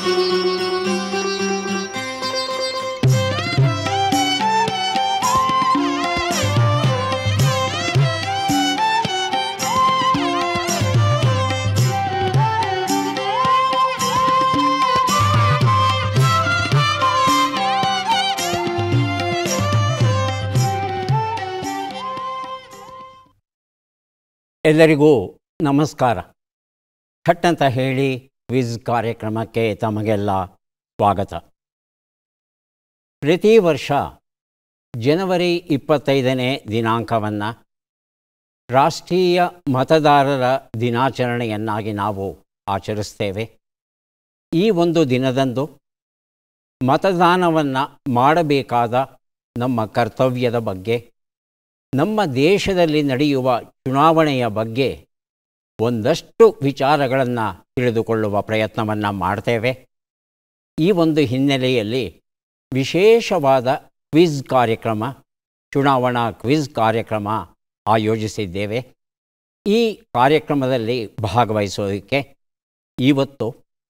ಎಲ್ಲರಿಗೂ ನಮಸ್ಕಾರ ಥಟ್ ಅಂತ ಹೇಳಿ ಕ್ವಿಜ್ ಕಾರ್ಯಕ್ರಮಕ್ಕೆ ತಮಗೆಲ್ಲ ಸ್ವಾಗತ ಪ್ರತಿ ವರ್ಷ ಜನವರಿ ಇಪ್ಪತ್ತೈದನೇ ದಿನಾಂಕವನ್ನು ರಾಷ್ಟ್ರೀಯ ಮತದಾರರ ದಿನಾಚರಣೆಯನ್ನಾಗಿ ನಾವು ಆಚರಿಸ್ತೇವೆ ಈ ಒಂದು ದಿನದಂದು ಮತದಾನವನ್ನು ಮಾಡಬೇಕಾದ ನಮ್ಮ ಕರ್ತವ್ಯದ ಬಗ್ಗೆ ನಮ್ಮ ದೇಶದಲ್ಲಿ ನಡೆಯುವ ಚುನಾವಣೆಯ ಬಗ್ಗೆ ಒಂದಷ್ಟು ವಿಚಾರಗಳನ್ನು ತಿಳಿದುಕೊಳ್ಳುವ ಪ್ರಯತ್ನವನ್ನು ಮಾಡ್ತೇವೆ ಈ ಒಂದು ಹಿನ್ನೆಲೆಯಲ್ಲಿ ವಿಶೇಷವಾದ ಕ್ವಿಜ್ ಕಾರ್ಯಕ್ರಮ ಚುನಾವಣಾ ಕ್ವಿಜ್ ಕಾರ್ಯಕ್ರಮ ಆಯೋಜಿಸಿದ್ದೇವೆ ಈ ಕಾರ್ಯಕ್ರಮದಲ್ಲಿ ಭಾಗವಹಿಸೋದಕ್ಕೆ ಇವತ್ತು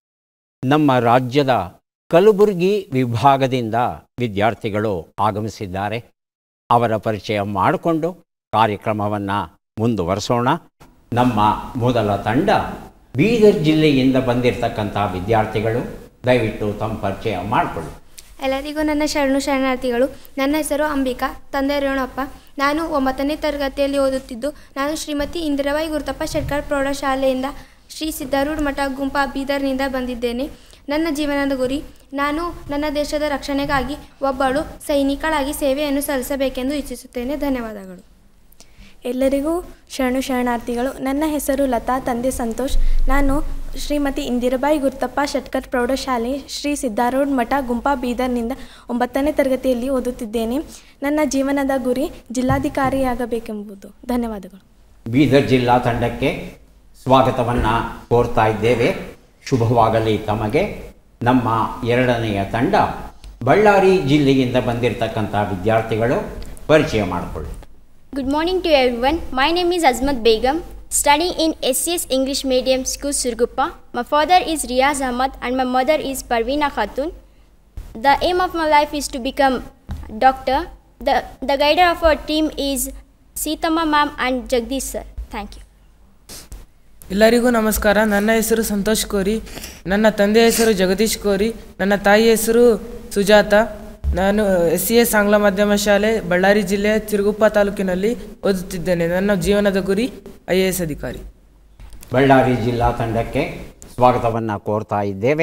ನಮ್ಮ ರಾಜ್ಯದ ಕಲಬುರಗಿ ವಿಭಾಗದಿಂದ ವಿದ್ಯಾರ್ಥಿಗಳು ಆಗಮಿಸಿದ್ದಾರೆ ಅವರ ಪರಿಚಯ ಮಾಡಿಕೊಂಡು ಕಾರ್ಯಕ್ರಮವನ್ನು ಮುಂದುವರಿಸೋಣ ನಮ್ಮ ಮೊದಲ ತಂಡ ಬೀದರ್ ಜಿಲ್ಲೆಯಿಂದ ಬಂದಿರತಕ್ಕಂಥ ವಿದ್ಯಾರ್ಥಿಗಳು ದಯವಿಟ್ಟು ತಮ್ಮ ಪರಿಚಯ ಮಾಡಿಕೊಳ್ಳಿ ಎಲ್ಲರಿಗೂ ನನ್ನ ಶರಣು ಶರಣಾರ್ಥಿಗಳು ನನ್ನ ಹೆಸರು ಅಂಬಿಕಾ ತಂದೆ ರೇಣಪ್ಪ ನಾನು ಒಂಬತ್ತನೇ ತರಗತಿಯಲ್ಲಿ ಓದುತ್ತಿದ್ದು ನಾನು ಶ್ರೀಮತಿ ಇಂದಿರಾಬಾಯಿ ಗುರುತಪ್ಪ ಶೆಟ್ಕರ್ ಪ್ರೌಢಶಾಲೆಯಿಂದ ಶ್ರೀ ಸಿದ್ಧಾರೂಢ ಮಠ ಗುಂಪ ಬೀದರ್ನಿಂದ ಬಂದಿದ್ದೇನೆ ನನ್ನ ಜೀವನದ ಗುರಿ ನಾನು ನನ್ನ ದೇಶದ ರಕ್ಷಣೆಗಾಗಿ ಒಬ್ಬಳು ಸೈನಿಕಳಾಗಿ ಸೇವೆಯನ್ನು ಸಲ್ಲಿಸಬೇಕೆಂದು ಇಚ್ಛಿಸುತ್ತೇನೆ ಧನ್ಯವಾದಗಳು ಎಲ್ಲರಿಗೂ ಶರಣು ಶರಣಾರ್ಥಿಗಳು ನನ್ನ ಹೆಸರು ಲತಾ ತಂದೆ ಸಂತೋಷ್ ನಾನು ಶ್ರೀಮತಿ ಇಂದಿರಾಬಾಯಿ ಗುರ್ತಪ್ಪ ಶೆಟ್ಕರ್ ಪ್ರೌಢಶಾಲೆ ಶ್ರೀ ಸಿದ್ಧಾರೂಢ ಮಠ ಗುಂಪಾ ಬೀದರ್ನಿಂದ ಒಂಬತ್ತನೇ ತರಗತಿಯಲ್ಲಿ ಓದುತ್ತಿದ್ದೇನೆ ನನ್ನ ಜೀವನದ ಗುರಿ ಜಿಲ್ಲಾಧಿಕಾರಿಯಾಗಬೇಕೆಂಬುದು ಧನ್ಯವಾದಗಳು ಬೀದರ್ ಜಿಲ್ಲಾ ತಂಡಕ್ಕೆ ಸ್ವಾಗತವನ್ನು ಕೋರ್ತಾ ಇದ್ದೇವೆ ಶುಭವಾಗಲಿ ತಮಗೆ ನಮ್ಮ ಎರಡನೆಯ ತಂಡ ಬಳ್ಳಾರಿ ಜಿಲ್ಲೆಯಿಂದ ಬಂದಿರತಕ್ಕಂಥ ವಿದ್ಯಾರ್ಥಿಗಳು ಪರಿಚಯ ಮಾಡಿಕೊಳ್ಳಿ Good morning to everyone. My name is Azmat Begum, studying in SCS English Medium School Surguppa. My father is Riaz Ahmad and my mother is Parveena Khatun. The aim of my life is to become doctor. The, the guider of our team is Sitama ma'am and Jagdish sir. Thank you. ಎಲ್ಲರಿಗೂ ನಮಸ್ಕಾರ ನನ್ನ ಹೆಸರು ಸಂತೋಷ್ ಕೋರಿ ನನ್ನ ತಂದೆ ಹೆಸರು ಜಗದೀಶ್ ಕೋರಿ ನನ್ನ ತಾಯಿ ಹೆಸರು ಸುಜಾತ ನಾನು ಎಸ್ ಸಿ ಎಸ್ ಆಂಗ್ಲ ಮಾಧ್ಯಮ ಶಾಲೆ ಬಳ್ಳಾರಿ ಜಿಲ್ಲೆಯ ಚಿರುಗುಪ್ಪ ತಾಲೂಕಿನಲ್ಲಿ ಓದುತ್ತಿದ್ದೇನೆ ನನ್ನ ಜೀವನದ ಗುರಿ ಐ ಎ ಎಸ್ ಅಧಿಕಾರಿ ಬಳ್ಳಾರಿ ಜಿಲ್ಲಾ ತಂಡಕ್ಕೆ ಸ್ವಾಗತವನ್ನು ಕೋರ್ತಾ ಇದ್ದೇವೆ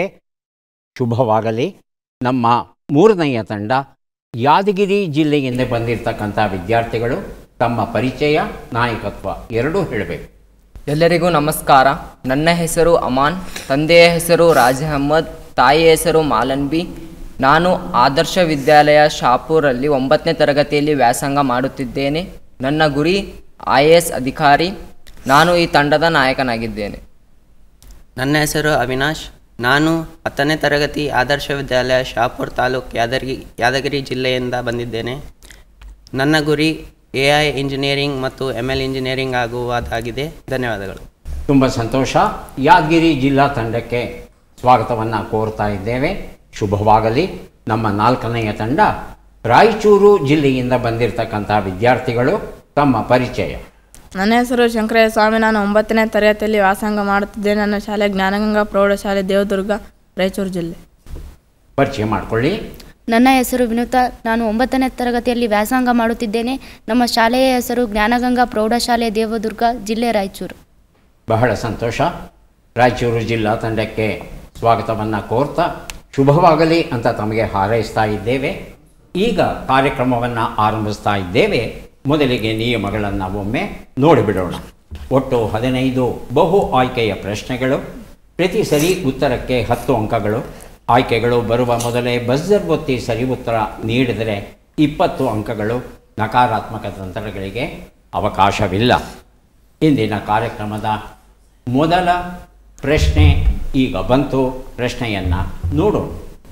ಶುಭವಾಗಲಿ ನಮ್ಮ ಮೂರನೆಯ ತಂಡ ಯಾದಗಿರಿ ಜಿಲ್ಲೆಯಿಂದ ಬಂದಿರತಕ್ಕಂಥ ವಿದ್ಯಾರ್ಥಿಗಳು ತಮ್ಮ ಪರಿಚಯ ನಾಯಕತ್ವ ಎರಡೂ ಹೇಳಬೇಕು ಎಲ್ಲರಿಗೂ ನಮಸ್ಕಾರ ನನ್ನ ಹೆಸರು ಅಮಾನ್ ತಂದೆಯ ಹೆಸರು ರಾಜ್ ಅಹಮ್ಮದ್ ತಾಯಿಯ ಹೆಸರು ಮಾಲನ್ಬಿ ನಾನು ಆದರ್ಶ ವಿದ್ಯಾಲಯ ಶಾಪೂರಲ್ಲಿ ಒಂಬತ್ತನೇ ತರಗತಿಯಲ್ಲಿ ವ್ಯಾಸಂಗ ಮಾಡುತ್ತಿದ್ದೇನೆ ನನ್ನ ಗುರಿ ಐ ಎ ಎಸ್ ಅಧಿಕಾರಿ ನಾನು ಈ ತಂಡದ ನಾಯಕನಾಗಿದ್ದೇನೆ ನನ್ನ ಹೆಸರು ಅವಿನಾಶ್ ನಾನು ಹತ್ತನೇ ತರಗತಿ ಆದರ್ಶ ವಿದ್ಯಾಲಯ ಶಾಪುರ್ ತಾಲೂಕು ಯಾದಗಿರಿ ಯಾದಗಿರಿ ಜಿಲ್ಲೆಯಿಂದ ಬಂದಿದ್ದೇನೆ ನನ್ನ ಗುರಿ ಎ ಐ ಇಂಜಿನಿಯರಿಂಗ್ ಮತ್ತು ಎಮ್ ಎಲ್ ಇಂಜಿನಿಯರಿಂಗ್ ಆಗುವುದಾಗಿದೆ ಧನ್ಯವಾದಗಳು ತುಂಬ ಸಂತೋಷ ಯಾದಗಿರಿ ಜಿಲ್ಲಾ ತಂಡಕ್ಕೆ ಸ್ವಾಗತವನ್ನು ಕೋರ್ತಾ ಇದ್ದೇವೆ ಶುಭವಾಗಲಿ ನಮ್ಮ ನಾಲ್ಕನೆಯ ತಂಡ ರಾಯಚೂರು ಜಿಲ್ಲೆಯಿಂದ ಬಂದಿರತಕ್ಕಂಥ ವಿದ್ಯಾರ್ಥಿಗಳು ತಮ್ಮ ಪರಿಚಯ ನನ್ನ ಹೆಸರು ಶಂಕರಯ್ಯ ಸ್ವಾಮಿ ನಾನು ಒಂಬತ್ತನೇ ತರಗತಿಯಲ್ಲಿ ವ್ಯಾಸಂಗ ಮಾಡುತ್ತಿದ್ದೇನೆ ನನ್ನ ಶಾಲೆ ಜ್ಞಾನಗಂಗಾ ಪ್ರೌಢಶಾಲೆ ದೇವದುರ್ಗ ರಾಯಚೂರು ಜಿಲ್ಲೆ ಪರಿಚಯ ಮಾಡಿಕೊಳ್ಳಿ ನನ್ನ ಹೆಸರು ವಿನುತಾ ನಾನು ಒಂಬತ್ತನೇ ತರಗತಿಯಲ್ಲಿ ವ್ಯಾಸಂಗ ಮಾಡುತ್ತಿದ್ದೇನೆ ನಮ್ಮ ಶಾಲೆಯ ಹೆಸರು ಜ್ಞಾನಗಂಗಾ ಪ್ರೌಢಶಾಲೆ ದೇವದುರ್ಗ ಜಿಲ್ಲೆ ರಾಯಚೂರು ಬಹಳ ಸಂತೋಷ ರಾಯಚೂರು ಜಿಲ್ಲಾ ತಂಡಕ್ಕೆ ಸ್ವಾಗತವನ್ನು ಕೋರ್ತಾ ಶುಭವಾಗಲಿ ಅಂತ ತಮಗೆ ಹಾರೈಸ್ತಾ ಇದ್ದೇವೆ ಈಗ ಕಾರ್ಯಕ್ರಮವನ್ನು ಆರಂಭಿಸ್ತಾ ಇದ್ದೇವೆ ಮೊದಲಿಗೆ ನಿಯಮಗಳನ್ನು ಒಮ್ಮೆ ನೋಡಿಬಿಡೋಣ ಒಟ್ಟು ಹದಿನೈದು ಬಹು ಆಯ್ಕೆಯ ಪ್ರಶ್ನೆಗಳು ಪ್ರತಿ ಸರಿ ಉತ್ತರಕ್ಕೆ ಹತ್ತು ಅಂಕಗಳು ಆಯ್ಕೆಗಳು ಬರುವ ಮೊದಲೇ ಬಜರ್ ಒತ್ತಿ ಸರಿ ಉತ್ತರ ನೀಡಿದರೆ ಇಪ್ಪತ್ತು ಅಂಕಗಳು ನಕಾರಾತ್ಮಕ ತಂತ್ರಗಳಿಗೆ ಅವಕಾಶವಿಲ್ಲ ಇಂದಿನ ಕಾರ್ಯಕ್ರಮದ ಮೊದಲ ಪ್ರಶ್ನೆ ಈಗ ಬಂತು ಪ್ರಶ್ನೆಯನ್ನು ನೋಡೋಣ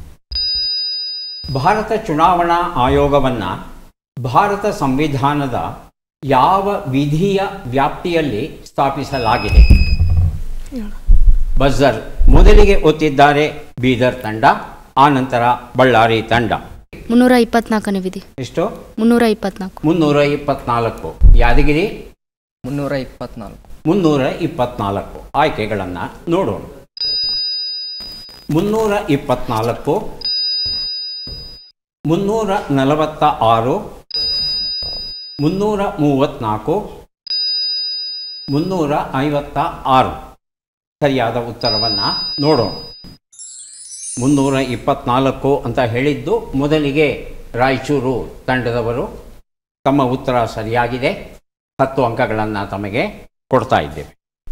ಭಾರತ ಚುನಾವಣಾ ಆಯೋಗವನ್ನು ಭಾರತ ಸಂವಿಧಾನದ ಯಾವ ವಿಧಿಯ ವ್ಯಾಪ್ತಿಯಲ್ಲಿ ಸ್ಥಾಪಿಸಲಾಗಿದೆ ಬಜರ್ ಮೊದಲಿಗೆ ಒತ್ತಿದ್ದಾರೆ ಬೀದರ್ ತಂಡ ಆನಂತರ ಬಳ್ಳಾರಿ ತಂಡ ಮುನ್ನೂರ ಇಪ್ಪತ್ನಾಲ್ಕನೇ ವಿಧಿ ಎಷ್ಟು ಮುನ್ನೂರ ಇಪ್ಪತ್ನಾಲ್ಕು ಮುನ್ನೂರ ಇಪ್ಪತ್ನಾಲ್ಕು ಯಾದಗಿರಿ ಮುನ್ನೂರ ಇಪ್ಪತ್ನಾಲ್ಕು ಮುನ್ನೂರ ಇಪ್ಪತ್ನಾಲ್ಕು ಆಯ್ಕೆಗಳನ್ನು ನೋಡೋಣ ಮುನ್ನೂರ ಇಪ್ಪತ್ನಾಲ್ಕು ಮುನ್ನೂರ ನಲವತ್ತ ಆರು ಮುನ್ನೂರ ಮೂವತ್ತ್ನಾಲ್ಕು ಮುನ್ನೂರ ಐವತ್ತ ಆರು ಸರಿಯಾದ ಉತ್ತರವನ್ನು ನೋಡೋಣ ಮುನ್ನೂರ ಇಪ್ಪತ್ನಾಲ್ಕು ಅಂತ ಹೇಳಿದ್ದು ಮೊದಲಿಗೆ ರಾಯಚೂರು ತಂಡದವರು ತಮ್ಮ ಉತ್ತರ ಸರಿಯಾಗಿದೆ ಹತ್ತು ಅಂಕಗಳನ್ನು ತಮಗೆ ಕೊಡ್ತಾ ಇದ್ದೇವೆ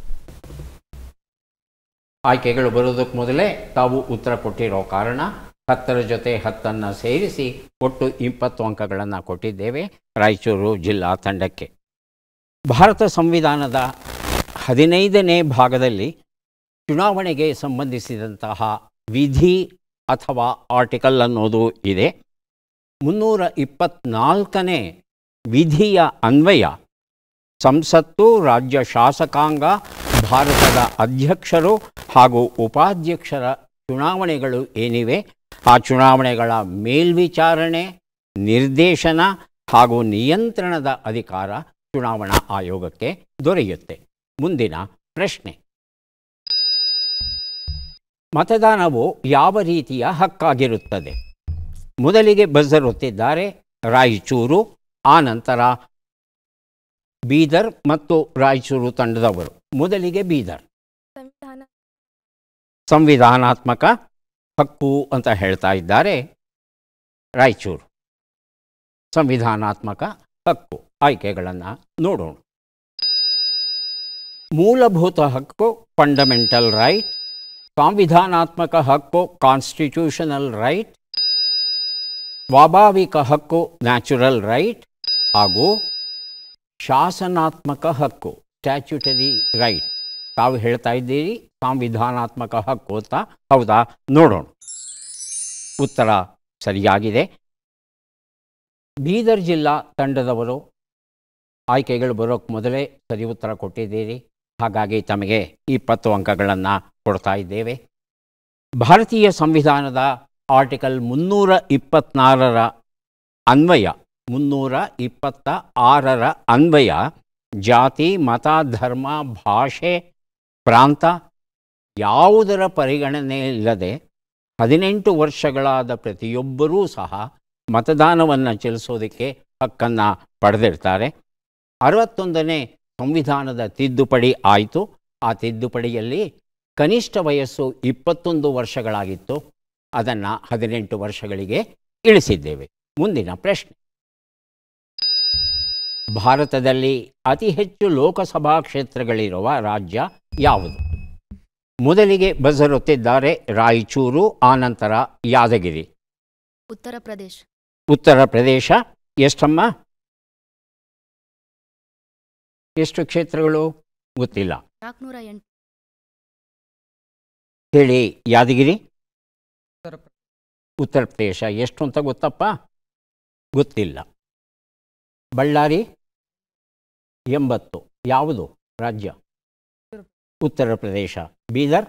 ಆಯ್ಕೆಗಳು ಬರೋದಕ್ಕೆ ಮೊದಲೇ ತಾವು ಉತ್ತರ ಕೊಟ್ಟಿರೋ ಕಾರಣ ಹತ್ತರ ಜೊತೆ ಹತ್ತನ್ನು ಸೇರಿಸಿ ಒಟ್ಟು ಇಪ್ಪತ್ತು ಅಂಕಗಳನ್ನು ಕೊಟ್ಟಿದ್ದೇವೆ ರಾಯಚೂರು ಜಿಲ್ಲಾ ತಂಡಕ್ಕೆ ಭಾರತ ಸಂವಿಧಾನದ ಹದಿನೈದನೇ ಭಾಗದಲ್ಲಿ ಚುನಾವಣೆಗೆ ಸಂಬಂಧಿಸಿದಂತಹ ವಿಧಿ ಅಥವಾ ಆರ್ಟಿಕಲ್ ಅನ್ನೋದು ಇದೆ ಮುನ್ನೂರ ಇಪ್ಪತ್ನಾಲ್ಕನೇ ವಿಧಿಯ ಅನ್ವಯ ಸಂಸತ್ತು ರಾಜ್ಯ ಶಾಸಕಾಂಗ ಭಾರತದ ಅಧ್ಯಕ್ಷರು ಹಾಗೂ ಉಪಾಧ್ಯಕ್ಷರ ಚುನಾವಣೆಗಳು ಏನಿವೆ ಆ ಚುನಾವಣೆಗಳ ಮೇಲ್ವಿಚಾರಣೆ ನಿರ್ದೇಶನ ಹಾಗೂ ನಿಯಂತ್ರಣದ ಅಧಿಕಾರ ಚುನಾವಣಾ ಆಯೋಗಕ್ಕೆ ದೊರೆಯುತ್ತೆ ಮುಂದಿನ ಪ್ರಶ್ನೆ ಮತದಾನವು ಯಾವ ರೀತಿಯ ಹಕ್ಕಾಗಿರುತ್ತದೆ ಮೊದಲಿಗೆ ಬಜರ್ ಒತ್ತಿದ್ದಾರೆ ರಾಯಚೂರು ಆನಂತರ ಬೀದರ್ ಮತ್ತು ರಾಯಚೂರು ತಂಡದವರು ಮೊದಲಿಗೆ ಬೀದರ್ ಸಂವಿಧಾನ ಸಂವಿಧಾನಾತ್ಮಕ ಹಕ್ಕು ಅಂತ ಹೇಳ್ತಾ ಇದ್ದಾರೆ ರಾಯಚೂರು ಸಂವಿಧಾನಾತ್ಮಕ ಹಕ್ಕು ಆಯ್ಕೆಗಳನ್ನು ನೋಡೋಣ ಮೂಲಭೂತ ಹಕ್ಕು ಫಂಡಮೆಂಟಲ್ ರೈಟ್ ಸಂವಿಧಾನಾತ್ಮಕ ಹಕ್ಕು ಕಾನ್ಸ್ಟಿಟ್ಯೂಷನಲ್ ರೈಟ್ ಸ್ವಾಭಾವಿಕ ಹಕ್ಕು ನ್ಯಾಚುರಲ್ ರೈಟ್ ಹಾಗೂ ಶಾಸನಾತ್ಮಕ ಹಕ್ಕು ಸ್ಟ್ಯಾಚ್ಯುಟರಿ ರೈಟ್ ತಾವು ಹೇಳ್ತಾ ಇದ್ದೀರಿ ಸಂವಿಧಾನಾತ್ಮಕ ಹಕ್ಕು ಅಂತ ಹೌದಾ ನೋಡೋಣ ಉತ್ತರ ಸರಿಯಾಗಿದೆ ಬೀದರ್ ಜಿಲ್ಲಾ ತಂಡದವರು ಆಯ್ಕೆಗಳು ಬರೋಕ್ಕೆ ಮೊದಲೇ ಸರಿ ಉತ್ತರ ಕೊಟ್ಟಿದ್ದೀರಿ ಹಾಗಾಗಿ ತಮಗೆ ಇಪ್ಪತ್ತು ಅಂಕಗಳನ್ನು ಕೊಡ್ತಾ ಇದ್ದೇವೆ ಭಾರತೀಯ ಸಂವಿಧಾನದ ಆರ್ಟಿಕಲ್ ಮುನ್ನೂರ ಇಪ್ಪತ್ನಾರರ ಅನ್ವಯ ಮುನ್ನೂರ ಇಪ್ಪತ್ತ ಆರರ ಅನ್ವಯ ಜಾತಿ ಮತ ಧರ್ಮ ಭಾಷೆ ಪ್ರಾಂತ ಯಾವುದರ ಪರಿಗಣನೆ ಇಲ್ಲದೆ ಹದಿನೆಂಟು ವರ್ಷಗಳಾದ ಪ್ರತಿಯೊಬ್ಬರೂ ಸಹ ಮತದಾನವನ್ನು ಚಲಿಸೋದಕ್ಕೆ ಹಕ್ಕನ್ನು ಪಡೆದಿರ್ತಾರೆ ಅರವತ್ತೊಂದನೇ ಸಂವಿಧಾನದ ತಿದ್ದುಪಡಿ ಆಯಿತು ಆ ತಿದ್ದುಪಡಿಯಲ್ಲಿ ಕನಿಷ್ಠ ವಯಸ್ಸು ಇಪ್ಪತ್ತೊಂದು ವರ್ಷಗಳಾಗಿತ್ತು ಅದನ್ನು ಹದಿನೆಂಟು ವರ್ಷಗಳಿಗೆ ಇಳಿಸಿದ್ದೇವೆ ಮುಂದಿನ ಪ್ರಶ್ನೆ ಭಾರತದಲ್ಲಿ ಅತಿ ಹೆಚ್ಚು ಲೋಕಸಭಾ ಕ್ಷೇತ್ರಗಳಿರುವ ರಾಜ್ಯ ಯಾವುದು ಮೊದಲಿಗೆ ಬಜರ್ ಒತ್ತಿದ್ದಾರೆ ರಾಯಚೂರು ಆನಂತರ ಯಾದಗಿರಿ ಉತ್ತರ ಪ್ರದೇಶ್ ಉತ್ತರ ಪ್ರದೇಶ ಎಷ್ಟಮ್ಮ ಎಷ್ಟು ಕ್ಷೇತ್ರಗಳು ಗೊತ್ತಿಲ್ಲ ನಾಲ್ಕುನೂರ ಎಂಟು ಹೇಳಿ ಯಾದಗಿರಿ ಉತ್ತರ ಉತ್ತರ ಪ್ರದೇಶ ಎಷ್ಟು ಅಂತ ಗೊತ್ತಪ್ಪ ಗೊತ್ತಿಲ್ಲ ಬಳ್ಳಾರಿ ಎಂಬತ್ತು ಯಾವುದು ರಾಜ್ಯ ಉತ್ತರ ಪ್ರದೇಶ ಬೀದರ್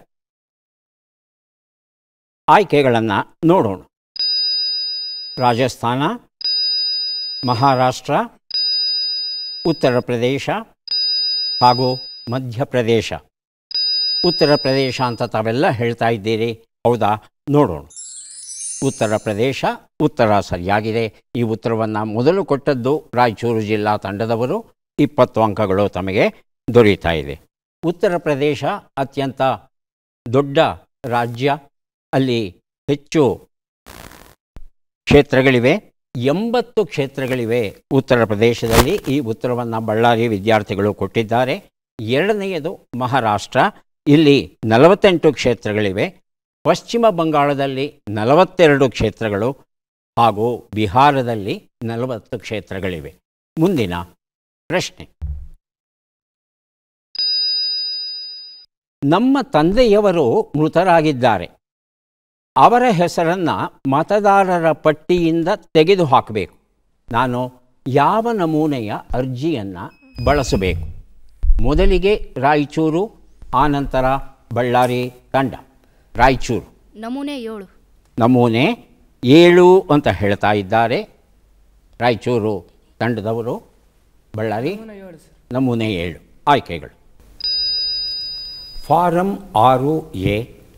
ಆಯ್ಕೆಗಳನ್ನು ನೋಡೋಣ ರಾಜಸ್ಥಾನ ಮಹಾರಾಷ್ಟ್ರ ಉತ್ತರ ಪ್ರದೇಶ ಹಾಗೂ ಮಧ್ಯಪ್ರದೇಶ ಉತ್ತರ ಪ್ರದೇಶ ಅಂತ ತಾವೆಲ್ಲ ಹೇಳ್ತಾ ಇದ್ದೀರಿ ಹೌದಾ ನೋಡೋಣ ಉತ್ತರ ಪ್ರದೇಶ ಉತ್ತರ ಸರಿಯಾಗಿದೆ ಈ ಉತ್ತರವನ್ನು ಮೊದಲು ಕೊಟ್ಟದ್ದು ರಾಯಚೂರು ಜಿಲ್ಲಾ ತಂಡದವರು ಇಪ್ಪತ್ತು ಅಂಕಗಳು ತಮಗೆ ದೊರೆಯುತ್ತಾ ಇದೆ ಉತ್ತರ ಪ್ರದೇಶ ಅತ್ಯಂತ ದೊಡ್ಡ ರಾಜ್ಯ ಅಲ್ಲಿ ಹೆಚ್ಚು ಕ್ಷೇತ್ರಗಳಿವೆ ಎಂಬತ್ತು ಕ್ಷೇತ್ರಗಳಿವೆ ಉತ್ತರ ಪ್ರದೇಶದಲ್ಲಿ ಈ ಉತ್ತರವನ್ನು ಬಳ್ಳಾರಿ ವಿದ್ಯಾರ್ಥಿಗಳು ಕೊಟ್ಟಿದ್ದಾರೆ ಎರಡನೆಯದು ಮಹಾರಾಷ್ಟ್ರ ಇಲ್ಲಿ ನಲವತ್ತೆಂಟು ಕ್ಷೇತ್ರಗಳಿವೆ ಪಶ್ಚಿಮ ಬಂಗಾಳದಲ್ಲಿ ನಲವತ್ತೆರಡು ಕ್ಷೇತ್ರಗಳು ಹಾಗೂ ಬಿಹಾರದಲ್ಲಿ ನಲವತ್ತು ಕ್ಷೇತ್ರಗಳಿವೆ ಮುಂದಿನ ಪ್ರಶ್ನೆ ನಮ್ಮ ತಂದೆಯವರು ಮೃತರಾಗಿದ್ದಾರೆ ಅವರ ಹೆಸರನ್ನು ಮತದಾರರ ಪಟ್ಟಿಯಿಂದ ತೆಗೆದುಹಾಕಬೇಕು ನಾನು ಯಾವ ನಮೂನೆಯ ಅರ್ಜಿಯನ್ನು ಬಳಸಬೇಕು ಮೊದಲಿಗೆ ರಾಯಚೂರು ಆನಂತರ ಬಳ್ಳಾರಿ ತಂಡ ರಾಯಚೂರು ನಮೂನೆ ಏಳು ನಮೂನೆ ಏಳು ಅಂತ ಹೇಳ್ತಾ ಇದ್ದಾರೆ ರಾಯಚೂರು ತಂಡದವರು ಬಳ್ಳಾರಿ ನಮೂನೆ ಏಳು ಆಯ್ಕೆಗಳು ಫಾರಂ ಆರು ಎ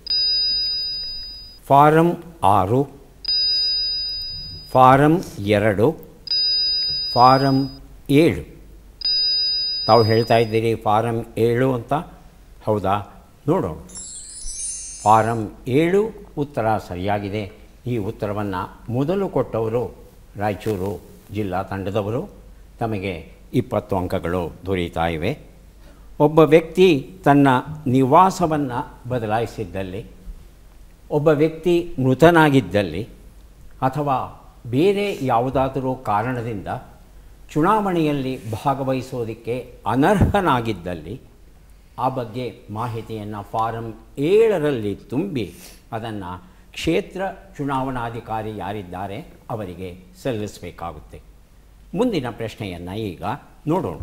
ಫಾರಂ ಆರು ಫಾರಂ ಎರಡು ಫಾರಂ ಏಳು ತಾವು ಹೇಳ್ತಾ ಇದ್ದೀರಿ ಫಾರಂ ಏಳು ಅಂತ ಹೌದಾ ನೋಡೋಣ ಫಾರಂ ಏಳು ಉತ್ತರ ಸರಿಯಾಗಿದೆ ಈ ಉತ್ತರವನ್ನು ಮೊದಲು ಕೊಟ್ಟವರು ರಾಯಚೂರು ಜಿಲ್ಲಾ ತಂಡದವರು ತಮಗೆ ಇಪ್ಪತ್ತು ಅಂಕಗಳು ದೊರೀತಾ ಇವೆ ಒಬ್ಬ ವ್ಯಕ್ತಿ ತನ್ನ ನಿವಾಸವನ್ನು ಬದಲಾಯಿಸಿದ್ದಲ್ಲಿ ಒಬ್ಬ ವ್ಯಕ್ತಿ ಮೃತನಾಗಿದ್ದಲ್ಲಿ ಅಥವಾ ಬೇರೆ ಯಾವುದಾದರೂ ಕಾರಣದಿಂದ ಚುನಾವಣೆಯಲ್ಲಿ ಭಾಗವಹಿಸೋದಕ್ಕೆ ಅನರ್ಹನಾಗಿದ್ದಲ್ಲಿ ಆ ಬಗ್ಗೆ ಮಾಹಿತಿಯನ್ನು ಫಾರಂ ಏಳರಲ್ಲಿ ತುಂಬಿ ಅದನ್ನು ಕ್ಷೇತ್ರ ಚುನಾವಣಾಧಿಕಾರಿ ಯಾರಿದ್ದಾರೆ ಅವರಿಗೆ ಸಲ್ಲಿಸಬೇಕಾಗುತ್ತೆ ಮುಂದಿನ ಪ್ರಶ್ನೆಯನ್ನು ಈಗ ನೋಡೋಣ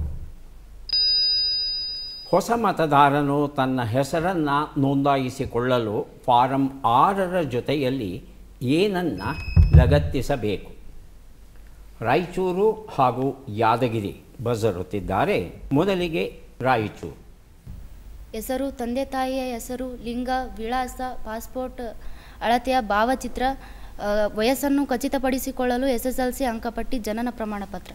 ಹೊಸ ಮತದಾರನು ತನ್ನ ಹೆಸರನ್ನು ನೋಂದಾಯಿಸಿಕೊಳ್ಳಲು ಫಾರಂ ಆರರ ಜೊತೆಯಲ್ಲಿ ಏನನ್ನು ಲಗತ್ತಿಸಬೇಕು ರಾಯಚೂರು ಹಾಗೂ ಯಾದಗಿರಿ ಬಜರುತ್ತಿದ್ದಾರೆ ಮೊದಲಿಗೆ ರಾಯಚೂರು ಹೆಸರು ತಂದೆ ತಾಯಿಯ ಹೆಸರು ಲಿಂಗ ವಿಳಾಸ ಪಾಸ್ಪೋರ್ಟ್ ಅಳತೆಯ ಭಾವಚಿತ್ರ ಆ, ವಯಸ್ಸನ್ನು ಖಚಿತಪಡಿಸಿಕೊಳ್ಳಲು ಎಸ್ ಎಸ್ ಎಲ್ ಸಿ ಅಂಕಪಟ್ಟಿ ಜನನ ಪ್ರಮಾಣ ಪತ್ರ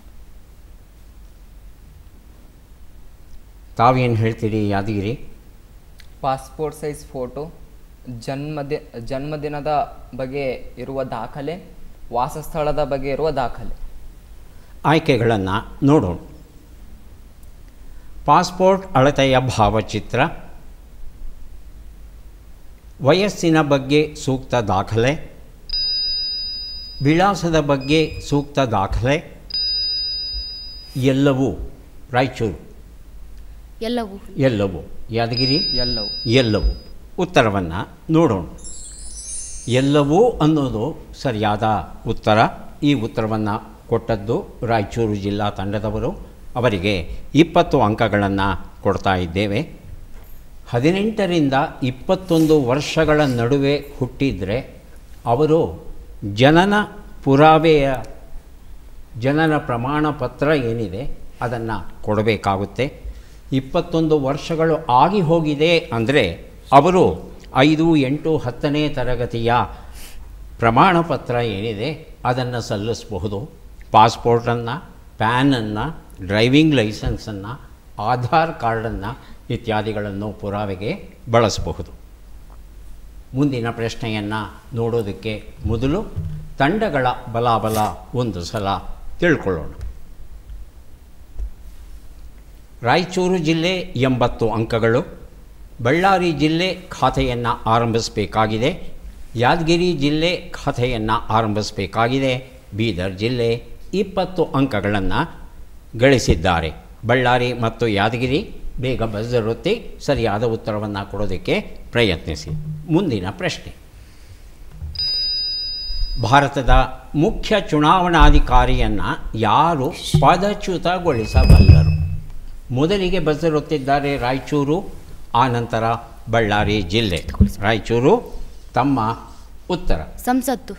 ತಾವೇನು ಹೇಳ್ತೀರಿ ಯಾದಗಿರಿ ಪಾಸ್ಪೋರ್ಟ್ ಸೈಜ್ ಫೋಟೋ ಜನ್ಮದಿ ಜನ್ಮದಿನದ ಬಗ್ಗೆ ಇರುವ ದಾಖಲೆ ವಾಸಸ್ಥಳದ ಬಗ್ಗೆ ಇರುವ ದಾಖಲೆ ಆಯ್ಕೆಗಳನ್ನು ನೋಡೋಣ ಪಾಸ್ಪೋರ್ಟ್ ಅಳತೆಯ ಭಾವಚಿತ್ರ ವಯಸ್ಸಿನ ಬಗ್ಗೆ ಸೂಕ್ತ ದಾಖಲೆ ವಿಳಾಸದ ಬಗ್ಗೆ ಸೂಕ್ತ ದಾಖಲೆ ಎಲ್ಲವೂ ರಾಯಚೂರು ಎಲ್ಲವೂ ಎಲ್ಲವೂ ಯಾದಗಿರಿ ಎಲ್ಲವೂ ಎಲ್ಲವೂ ಉತ್ತರವನ್ನು ನೋಡೋಣ ಎಲ್ಲವೂ ಅನ್ನೋದು ಸರಿಯಾದ ಉತ್ತರ ಈ ಉತ್ತರವನ್ನು ಕೊಟ್ಟದ್ದು ರಾಯಚೂರು ಜಿಲ್ಲಾ ತಂಡದವರು ಅವರಿಗೆ ಇಪ್ಪತ್ತು ಅಂಕಗಳನ್ನು ಕೊಡ್ತಾ ಇದ್ದೇವೆ ಹದಿನೆಂಟರಿಂದ ಇಪ್ಪತ್ತೊಂದು ವರ್ಷಗಳ ನಡುವೆ ಹುಟ್ಟಿದರೆ ಅವರು ಜನನ ಪುರಾವೆಯ ಜನನ ಪ್ರಮಾಣ ಪತ್ರ ಏನಿದೆ ಅದನ್ನು ಕೊಡಬೇಕಾಗುತ್ತೆ ಇಪ್ಪತ್ತೊಂದು ವರ್ಷಗಳು ಆಗಿ ಹೋಗಿದೆ ಅಂದರೆ ಅವರು ಐದು ಎಂಟು ಹತ್ತನೇ ತರಗತಿಯ ಪ್ರಮಾಣ ಪತ್ರ ಏನಿದೆ ಅದನ್ನು ಸಲ್ಲಿಸಬಹುದು ಪಾಸ್ಪೋರ್ಟನ್ನು ಪ್ಯಾನನ್ನು ಡ್ರೈವಿಂಗ್ ಲೈಸೆನ್ಸನ್ನು ಆಧಾರ್ ಕಾರ್ಡನ್ನು ಇತ್ಯಾದಿಗಳನ್ನು ಪುರಾವೆಗೆ ಬಳಸಬಹುದು ಮುಂದಿನ ಪ್ರಶ್ನೆಯನ್ನು ನೋಡೋದಕ್ಕೆ ಮೊದಲು ತಂಡಗಳ ಬಲಾಬಲ ಒಂದು ಸಲ ತಿಳ್ಕೊಳ್ಳೋಣ ರಾಯಚೂರು ಜಿಲ್ಲೆ ಎಂಬತ್ತು ಅಂಕಗಳು ಬಳ್ಳಾರಿ ಜಿಲ್ಲೆ ಖಾತೆಯನ್ನು ಆರಂಭಿಸಬೇಕಾಗಿದೆ ಯಾದಗಿರಿ ಜಿಲ್ಲೆ ಖಾತೆಯನ್ನು ಆರಂಭಿಸಬೇಕಾಗಿದೆ ಬೀದರ್ ಜಿಲ್ಲೆ ಇಪ್ಪತ್ತು ಅಂಕಗಳನ್ನು ಗಳಿಸಿದ್ದಾರೆ ಬಳ್ಳಾರಿ ಮತ್ತು ಯಾದಗಿರಿ ಬೇಗ ಬಜರುತ್ತಿ ಸರಿಯಾದ ಉತ್ತರವನ್ನು ಕೊಡೋದಕ್ಕೆ ಪ್ರಯತ್ನಿಸಿ ಮುಂದಿನ ಪ್ರಶ್ನೆ ಭಾರತದ ಮುಖ್ಯ ಚುನಾವಣಾಧಿಕಾರಿಯನ್ನು ಯಾರು ಪದಚ್ಯುತಗೊಳಿಸಬಲ್ಲರು ಮೊದಲಿಗೆ ಬಜರುತ್ತಿದ್ದಾರೆ ರಾಯಚೂರು ಆನಂತರ ಬಳ್ಳಾರಿ ಜಿಲ್ಲೆ ರಾಯಚೂರು ತಮ್ಮ ಉತ್ತರ ಸಂಸತ್ತು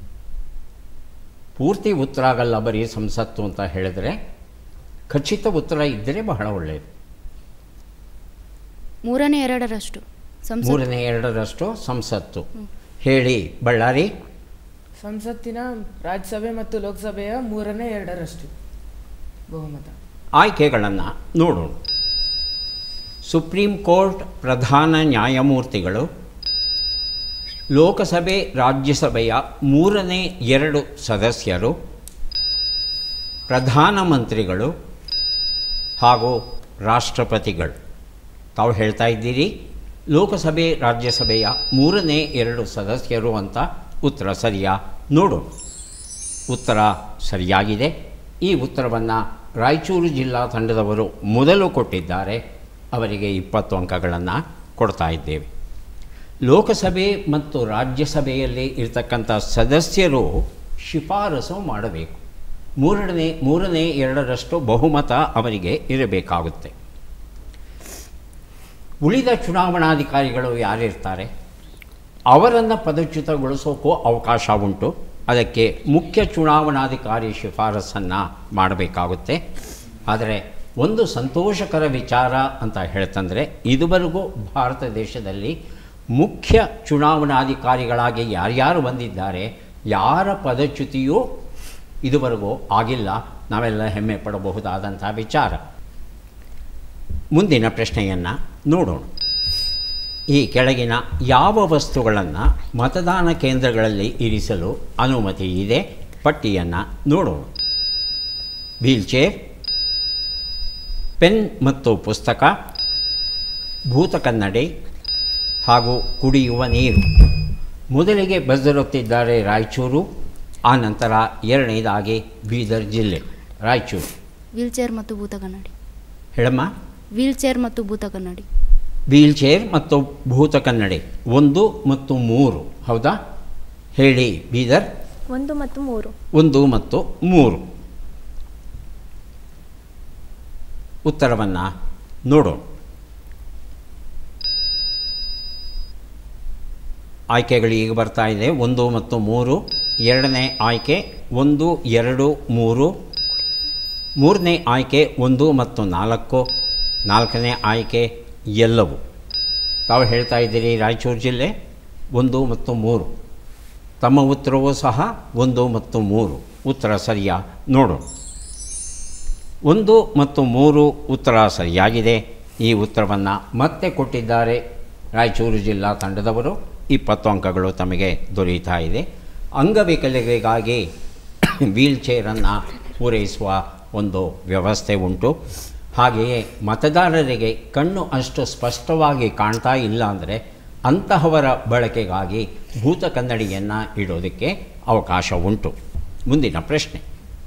ಪೂರ್ತಿ ಉತ್ತರ ಆಗಲ್ಲ ಬರೀ ಸಂಸತ್ತು ಅಂತ ಹೇಳಿದರೆ ಖಚಿತ ಉತ್ತರ ಇದ್ದರೆ ಬಹಳ ಒಳ್ಳೆಯದು ಮೂರನೇ ಎರಡರಷ್ಟು ಸಂಸತ್ತು ಮೂರನೇ ಎರಡರಷ್ಟು ಸಂಸತ್ತು ಹೇಳಿ ಬಳ್ಳಾರಿ ಸಂಸತ್ತಿನ ರಾಜ್ಯಸಭೆ ಮತ್ತು ಲೋಕಸಭೆಯ ಮೂರನೇ ಎರಡರಷ್ಟು ಬಹುಮತ ಆಯ್ಕೆಗಳನ್ನು ನೋಡೋಣ ಸುಪ್ರೀಂ ಕೋರ್ಟ್ ಪ್ರಧಾನ ನ್ಯಾಯಮೂರ್ತಿಗಳು ಲೋಕಸಭೆ ರಾಜ್ಯಸಭೆಯ ಮೂರನೇ ಎರಡು ಸದಸ್ಯರು ಪ್ರಧಾನಮಂತ್ರಿಗಳು ಹಾಗೂ ರಾಷ್ಟ್ರಪತಿಗಳು ತಾವು ಹೇಳ್ತಾ ಇದ್ದೀರಿ ಲೋಕಸಭೆ ರಾಜ್ಯಸಭೆಯ ಮೂರನೇ ಎರಡು ಸದಸ್ಯರು ಅಂತ ಉತ್ತರ ಸರಿಯಾ ನೋಡು ಉತ್ತರ ಸರಿಯಾಗಿದೆ ಈ ಉತ್ತರವನ್ನು ರಾಯಚೂರು ಜಿಲ್ಲಾ ತಂಡದವರು ಮೊದಲು ಕೊಟ್ಟಿದ್ದಾರೆ ಅವರಿಗೆ ಇಪ್ಪತ್ತು ಅಂಕಗಳನ್ನು ಕೊಡ್ತಾ ಇದ್ದೇವೆ ಲೋಕಸಭೆ ಮತ್ತು ರಾಜ್ಯಸಭೆಯಲ್ಲಿ ಇರ್ತಕ್ಕಂಥ ಸದಸ್ಯರು ಶಿಫಾರಸು ಮಾಡಬೇಕು ಮೂರನೇ ಮೂರನೇ ಎರಡರಷ್ಟು ಬಹುಮತ ಅವರಿಗೆ ಇರಬೇಕಾಗುತ್ತೆ ಉಳಿದ ಚುನಾವಣಾಧಿಕಾರಿಗಳು ಯಾರಿರ್ತಾರೆ ಅವರನ್ನು ಪದಚ್ಯುತಗೊಳಿಸೋಕ್ಕೂ ಅವಕಾಶ ಉಂಟು ಅದಕ್ಕೆ ಮುಖ್ಯ ಚುನಾವಣಾಧಿಕಾರಿ ಶಿಫಾರಸನ್ನು ಮಾಡಬೇಕಾಗುತ್ತೆ ಆದರೆ ಒಂದು ಸಂತೋಷಕರ ವಿಚಾರ ಅಂತ ಹೇಳ್ತಂದರೆ ಇದುವರೆಗೂ ಭಾರತ ದೇಶದಲ್ಲಿ ಮುಖ್ಯ ಚುನಾವಣಾಧಿಕಾರಿಗಳಾಗಿ ಯಾರ್ಯಾರು ಬಂದಿದ್ದಾರೆ ಯಾರ ಪದಚ್ಯುತಿಯೂ ಇದುವರೆಗೂ ಆಗಿಲ್ಲ ನಾವೆಲ್ಲ ಹೆಮ್ಮೆ ಪಡಬಹುದಾದಂಥ ವಿಚಾರ ಮುಂದಿನ ಪ್ರಶ್ನೆಯನ್ನು ನೋಡೋಣ ಈ ಕೆಳಗಿನ ಯಾವ ವಸ್ತುಗಳನ್ನು ಮತದಾನ ಕೇಂದ್ರಗಳಲ್ಲಿ ಇರಿಸಲು ಅನುಮತಿ ಇದೆ ಪಟ್ಟಿಯನ್ನು ನೋಡೋಣ ವೀಲ್ಚೇರ್ ಪೆನ್ ಮತ್ತು ಪುಸ್ತಕ ಭೂತಕನ್ನಡಿ ಹಾಗೂ ಕುಡಿಯುವ ನೀರು ಮೊದಲಿಗೆ ಬದಲುತ್ತಿದ್ದಾರೆ ರಾಯಚೂರು ಆನಂತರ ಎರಡನೇದಾಗಿ ಬೀದರ್ ಜಿಲ್ಲೆ ರಾಯಚೂರು ವೀಲ್ ಚೇರ್ ಮತ್ತು ಭೂತ ಕನ್ನಡಿ ಹೇಳಮ್ಮ ವೀಲ್ ಚೇರ್ ಮತ್ತು ಭೂತ ಕನ್ನಡಿ ವೀಲ್ ಚೇರ್ ಮತ್ತು ಭೂತ ಕನ್ನಡಿ ಒಂದು ಮತ್ತು ಮೂರು ಹೌದಾ ಹೇಳಿ ಬೀದರ್ ಒಂದು ಮತ್ತು ಮೂರು ಒಂದು ಮತ್ತು ಮೂರು ಉತ್ತರವನ್ನು ನೋಡೋಣ ಆಯ್ಕೆಗಳು ಈಗ ಬರ್ತಾ ಇದೆ ಒಂದು ಮತ್ತು ಮೂರು ಎರಡನೇ ಆಯ್ಕೆ ಒಂದು ಎರಡು ಮೂರು ಮೂರನೇ ಆಯ್ಕೆ ಒಂದು ಮತ್ತು ನಾಲ್ಕು ನಾಲ್ಕನೇ ಆಯ್ಕೆ ಎಲ್ಲವು ತಾವು ಹೇಳ್ತಾ ಇದ್ದೀರಿ ರಾಯಚೂರು ಜಿಲ್ಲೆ ಒಂದು ಮತ್ತು ಮೂರು ತಮ್ಮ ಉತ್ತರವೂ ಸಹ ಒಂದು ಮತ್ತು ಮೂರು ಉತ್ತರ ಸರಿಯಾ ನೋಡೋಣ ಒಂದು ಮತ್ತು ಮೂರು ಉತ್ತರ ಸರಿಯಾಗಿದೆ ಈ ಉತ್ತರವನ್ನು ಮತ್ತೆ ಕೊಟ್ಟಿದ್ದಾರೆ ರಾಯಚೂರು ಜಿಲ್ಲಾ ತಂಡದವರು ಇಪ್ಪತ್ತು ಅಂಕಗಳು ತಮಗೆ ದೊರೆಯುತ್ತಾ ಇದೆ ಅಂಗವಿಕಲರಿಗಾಗಿ ವೀಲ್ ಚೇರನ್ನು ಪೂರೈಸುವ ಒಂದು ವ್ಯವಸ್ಥೆ ಉಂಟು ಹಾಗೆಯೇ ಮತದಾರರಿಗೆ ಕಣ್ಣು ಅಷ್ಟು ಸ್ಪಷ್ಟವಾಗಿ ಕಾಣ್ತಾ ಇಲ್ಲ ಅಂದರೆ ಅಂತಹವರ ಬಳಕೆಗಾಗಿ ಭೂತ ಕನ್ನಡಿಯನ್ನು ಇಡೋದಕ್ಕೆ ಅವಕಾಶ ಉಂಟು ಮುಂದಿನ ಪ್ರಶ್ನೆ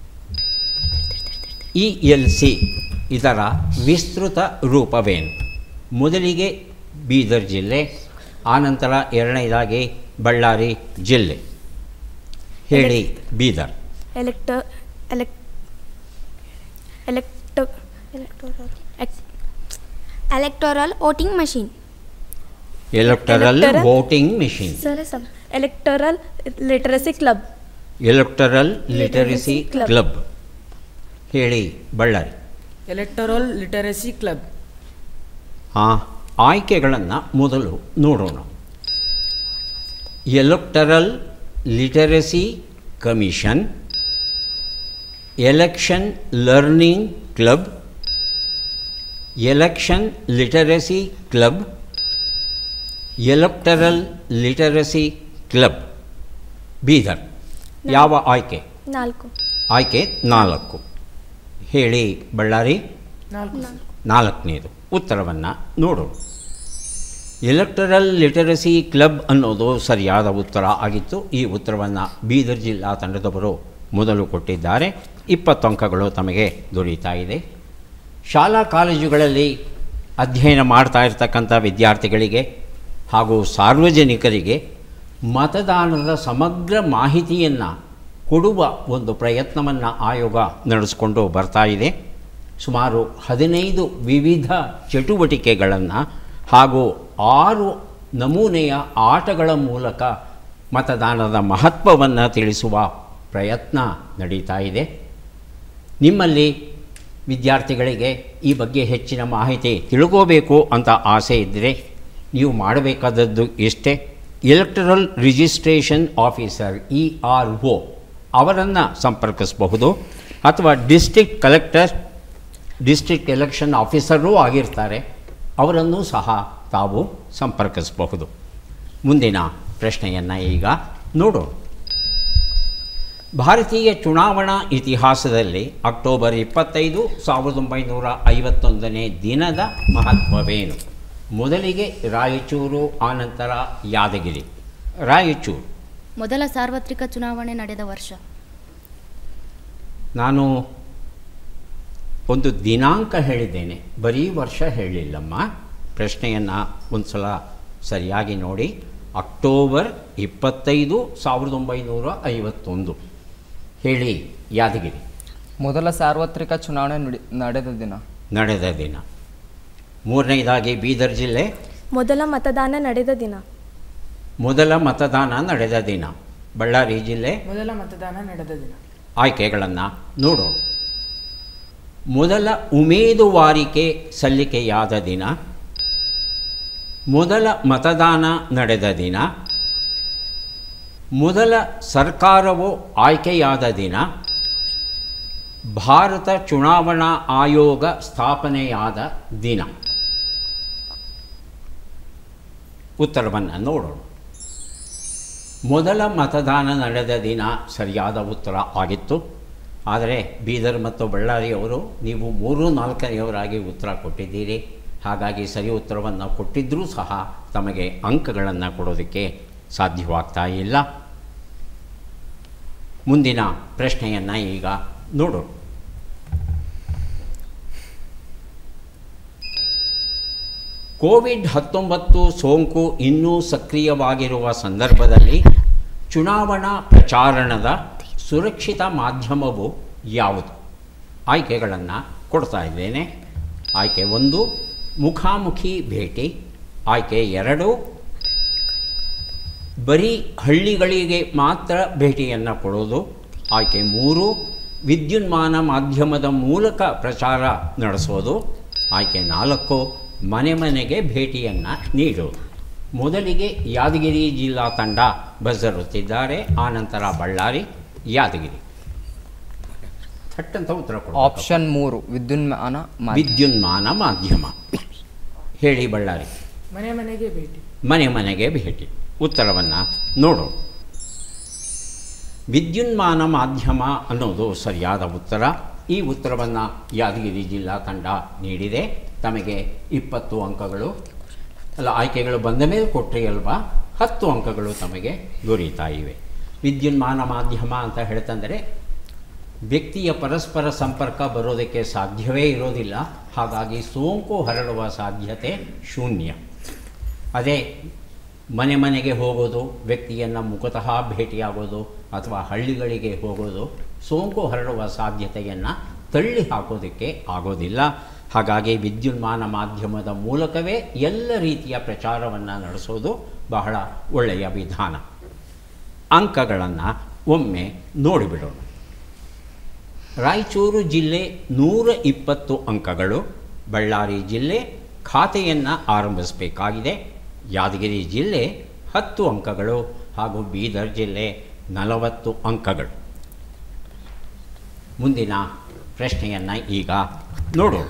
ಇ ಎಲ್ ಸಿ ಇದರ ವಿಸ್ತೃತ ರೂಪವೇನು ಮೊದಲಿಗೆ ಬೀದರ್ ಜಿಲ್ಲೆ ಆನಂತರ ಎರಡನೇದಾಗಿ ಬಳ್ಳಾರಿ ಜಿಲ್ಲೆ ಹೇಳಿ ಬೀದರ್ ಎಲೆಕ್ಟ ಎಲೆಕ್ ಎಲೆಕ್ಟ ಎಕ್- electoral voting machine electoral Electoral- voting machine sir sir electoral literacy club electoral literacy Club. Club ಹೇಳಿ ಬಳ್ಳಾರಿ ಎಲೆಕ್ಟರಲ್ ಲಿಟರಸಿ ಕ್ಲಬ್ ಆ ಆಯ್ಕೆಗಳನ್ನು ಮೊದಲು ನೋಡೋಣ electoral literacy commission election learning club election literacy club electoral literacy club Bidar ಯಾವ ಆಯ್ಕೆ ನಾಲ್ಕು ಆಯ್ಕೆ ನಾಲ್ಕು ಹೇಳಿ ಬಳ್ಳಾರಿ ನಾಲ್ಕು ನಾಲ್ಕನೇದು ಉತ್ತರವನ್ನು ನೋಡೋಣ ಎಲೆಕ್ಟರಲ್ ಲಿಟರಸಿ ಕ್ಲಬ್ ಅನ್ನೋದು ಸರಿಯಾದ ಉತ್ತರ ಆಗಿತ್ತು ಈ ಉತ್ತರವನ್ನು ಬೀದರ್ ಜಿಲ್ಲಾ ತಂಡದವರು ಮೊದಲು ಕೊಟ್ಟಿದ್ದಾರೆ ಇಪ್ಪತ್ತು ಅಂಕಗಳು ತಮಗೆ ದೊರೆಯುತ್ತಾ ಇದೆ ಶಾಲಾ ಕಾಲೇಜುಗಳಲ್ಲಿ ಅಧ್ಯಯನ ಮಾಡ್ತಾ ಇರ್ತಕ್ಕಂಥ ವಿದ್ಯಾರ್ಥಿಗಳಿಗೆ ಹಾಗೂ ಸಾರ್ವಜನಿಕರಿಗೆ ಮತದಾನದ ಸಮಗ್ರ ಮಾಹಿತಿಯನ್ನು ಕೊಡುವ ಒಂದು ಪ್ರಯತ್ನವನ್ನು ಆಯೋಗ ನಡೆಸಿಕೊಂಡು ಬರ್ತಾ ಇದೆ ಸುಮಾರು ಹದಿನೈದು ವಿವಿಧ ಚಟುವಟಿಕೆಗಳನ್ನು ಹಾಗೂ ಆರು ನಮೂನೆಯ ಆಟಗಳ ಮೂಲಕ ಮತದಾನದ ಮಹತ್ವವನ್ನು ತಿಳಿಸುವ ಪ್ರಯತ್ನ ನಡೀತಾ ಇದೆ ನಿಮ್ಮಲ್ಲಿ ವಿದ್ಯಾರ್ಥಿಗಳಿಗೆ ಈ ಬಗ್ಗೆ ಹೆಚ್ಚಿನ ಮಾಹಿತಿ ತಿಳ್ಕೋಬೇಕು ಅಂತ ಆಸೆ ಇದ್ದರೆ ನೀವು ಮಾಡಬೇಕಾದದ್ದು ಇಷ್ಟೇ electoral registration officer E R O ಅವರನ್ನು ಸಂಪರ್ಕಿಸಬಹುದು ಅಥವಾ ಡಿಸ್ಟ್ರಿಕ್ಟ್ ಕಲೆಕ್ಟರ್ ಡಿಸ್ಟ್ರಿಕ್ಟ್ ಎಲೆಕ್ಷನ್ ಆಫೀಸರೂ ಆಗಿರ್ತಾರೆ ಅವರನ್ನು ಸಹ ತಾವು ಸಂಪರ್ಕಿಸಬಹುದು ಮುಂದಿನ ಪ್ರಶ್ನೆಯನ್ನು ಈಗ ನೋಡೋಣ ಭಾರತೀಯ ಚುನಾವಣಾ ಇತಿಹಾಸದಲ್ಲಿ ಅಕ್ಟೋಬರ್ ಇಪ್ಪತ್ತೈದು ಸಾವಿರದ ಒಂಬೈನೂರ ಐವತ್ತೊಂದನೇ ದಿನದ ಮಹತ್ವವೇನು ಮೊದಲಿಗೆ ರಾಯಚೂರು ಆನಂತರ ಯಾದಗಿರಿ ರಾಯಚೂರು ಮೊದಲ ಸಾರ್ವತ್ರಿಕ ಚುನಾವಣೆ ನಡೆದ ವರ್ಷ ನಾನು ಒಂದು ದಿನಾಂಕ ಹೇಳಿದ್ದೇನೆ ಬರೀ ವರ್ಷ ಹೇಳಿಲ್ಲಮ್ಮ ಪ್ರಶ್ನೆಯನ್ನು ಒಂದು ಸಲ ಸರಿಯಾಗಿ ನೋಡಿ ಅಕ್ಟೋಬರ್ ಇಪ್ಪತ್ತೈದು ಸಾವಿರದ ಒಂಬೈನೂರ ಐವತ್ತೊಂದು ಹೇಳಿ ಯಾದಗಿರಿ ಮೊದಲ ಸಾರ್ವತ್ರಿಕ ಚುನಾವಣೆ ನುಡಿ- ನಡೆದ ದಿನ ನಡೆದ ದಿನ ಮೂರನೇದಾಗಿ ಬೀದರ್ ಜಿಲ್ಲೆ ಮೊದಲ ಮತದಾನ ನಡೆದ ದಿನ ಮೊದಲ ಮತದಾನ ನಡೆದ ದಿನ ಬಳ್ಳಾರಿ ಜಿಲ್ಲೆ ಮೊದಲ ಮತದಾನ ನಡೆದ ದಿನ ಆಯ್ಕೆಗಳನ್ನು ನೋಡೋಣ ಮೊದಲ ಉಮೇದುವಾರಿಕೆ ಸಲ್ಲಿಕೆಯಾದ ದಿನ ಮೊದಲ ಮತದಾನ ನಡೆದ ದಿನ ಮೊದಲ ಸರ್ಕಾರವು ಆಯ್ಕೆಯಾದ ದಿನ ಭಾರತ ಚುನಾವಣಾ ಆಯೋಗ ಸ್ಥಾಪನೆಯಾದ ದಿನ ಉತ್ತರವನ್ನು ನೋಡೋಣ ಮೊದಲ ಮತದಾನ ನಡೆದ ದಿನ ಸರಿಯಾದ ಉತ್ತರ ಆಗಿತ್ತು ಆದರೆ ಬೀದರ್ ಮತ್ತು ಬಳ್ಳಾರಿಯವರು ನೀವು ಮೂರು ನಾಲ್ಕನೆಯವರಾಗಿ ಉತ್ತರ ಕೊಟ್ಟಿದ್ದೀರಿ ಹಾಗಾಗಿ ಸರಿ ಉತ್ತರವನ್ನು ಕೊಟ್ಟಿದ್ದರೂ ಸಹ ತಮಗೆ ಅಂಕಗಳನ್ನು ಕೊಡೋದಕ್ಕೆ ಸಾಧ್ಯವಾಗ್ತಾ ಇಲ್ಲ ಮುಂದಿನ ಪ್ರಶ್ನೆಯನ್ನು ಈಗ ನೋಡೋಣ ಕೋವಿಡ್ ಹತ್ತೊಂಬತ್ತು ಸೋಂಕು ಇನ್ನೂ ಸಕ್ರಿಯವಾಗಿರುವ ಸಂದರ್ಭದಲ್ಲಿ ಚುನಾವಣಾ ಪ್ರಚಾರಣದ ಸುರಕ್ಷಿತ ಮಾಧ್ಯಮವು ಯಾವುದು ಆಯ್ಕೆಗಳನ್ನು ಕೊಡ್ತಾ ಇದ್ದೇನೆ ಆಯ್ಕೆ ಒಂದು ಮುಖಾಮುಖಿ ಭೇಟಿ ಆಯ್ಕೆ ಎರಡು ಬರೀ ಹಳ್ಳಿಗಳಿಗೆ ಮಾತ್ರ ಭೇಟಿಯನ್ನು ಕೊಡೋದು ಆಯ್ಕೆ ಮೂರು ವಿದ್ಯುನ್ಮಾನ ಮಾಧ್ಯಮದ ಮೂಲಕ ಪ್ರಚಾರ ನಡೆಸೋದು ಆಯ್ಕೆ ನಾಲ್ಕು ಮನೆ ಮನೆಗೆ ಭೇಟಿಯನ್ನು ನೀಡೋದು ಮೊದಲಿಗೆ ಯಾದಗಿರಿ ಜಿಲ್ಲಾ ತಂಡ ಬಸರುತ್ತಿದ್ದಾರೆ ಆನಂತರ ಬಳ್ಳಾರಿ ಯಾದಗಿರಿ ಥಟ್ಟಂತ ಉತ್ತರ ಕೊಡು ಆಪ್ಷನ್ ಮೂರು ವಿದ್ಯುನ್ಮಾನ ಮಾಧ್ಯಮ. ವಿದ್ಯುನ್ಮಾನ ಮಾಧ್ಯಮ ಹೇಳಿ ಬಳ್ಳಾರಿ ಮನೆ ಮನೆಗೆ ಭೇಟಿ ಮನೆ ಮನೆಗೆ ಭೇಟಿ ಉತ್ತರವನ್ನು ನೋಡೋಣ ವಿದ್ಯುನ್ಮಾನ ಮಾಧ್ಯಮ ಅನ್ನೋದು ಸರಿಯಾದ ಉತ್ತರ ಈ ಉತ್ತರವನ್ನು ಯಾದಗಿರಿ ಜಿಲ್ಲಾ ತಂಡ ನೀಡಿದೆ ತಮಗೆ ಇಪ್ಪತ್ತು ಅಂಕಗಳು ಅಲ್ಲ ಆಯ್ಕೆಗಳು ಬಂದ ಮೇಲೆ ಕೊಟ್ಟರೆ ಅಲ್ವಾ ಹತ್ತು ಅಂಕಗಳು ತಮಗೆ ದೊರೀತಾ ಇವೆ ವಿದ್ಯುನ್ಮಾನ ಮಾಧ್ಯಮ ಅಂತ ಹೇಳ್ತಂದರೆ ವ್ಯಕ್ತಿಯ ಪರಸ್ಪರ ಸಂಪರ್ಕ ಬರೋದಕ್ಕೆ ಸಾಧ್ಯವೇ ಇರೋದಿಲ್ಲ ಹಾಗಾಗಿ ಸೋಂಕು ಹರಡುವ ಸಾಧ್ಯತೆ ಶೂನ್ಯ ಅದೇ ಮನೆ ಮನೆಗೆ ಹೋಗೋದು ವ್ಯಕ್ತಿಯನ್ನು ಮುಖತಃ ಭೇಟಿಯಾಗೋದು ಅಥವಾ ಹಳ್ಳಿಗಳಿಗೆ ಹೋಗೋದು ಸೋಂಕು ಹರಡುವ ಸಾಧ್ಯತೆಯನ್ನು ತಳ್ಳಿ ಹಾಕೋದಕ್ಕೆ ಆಗೋದಿಲ್ಲ ಹಾಗಾಗಿ ವಿದ್ಯುನ್ಮಾನ ಮಾಧ್ಯಮದ ಮೂಲಕವೇ ಎಲ್ಲ ರೀತಿಯ ಪ್ರಚಾರವನ್ನು ನಡೆಸೋದು ಬಹಳ ಒಳ್ಳೆಯ ವಿಧಾನ ಅಂಕಗಳನ್ನು ಒಮ್ಮೆ ನೋಡಿಬಿಡೋಣ ರಾಯಚೂರು ಜಿಲ್ಲೆ ನೂರ ಇಪ್ಪತ್ತು ಅಂಕಗಳು ಬಳ್ಳಾರಿ ಜಿಲ್ಲೆ ಖಾತೆಯನ್ನು ಆರಂಭಿಸಬೇಕಾಗಿದೆ ಯಾದಗಿರಿ ಜಿಲ್ಲೆ ಹತ್ತು ಅಂಕಗಳು ಹಾಗೂ ಬೀದರ್ ಜಿಲ್ಲೆ ನಲವತ್ತು ಅಂಕಗಳು ಮುಂದಿನ ಪ್ರಶ್ನೆಯನ್ನು ಈಗ ನೋಡೋಣ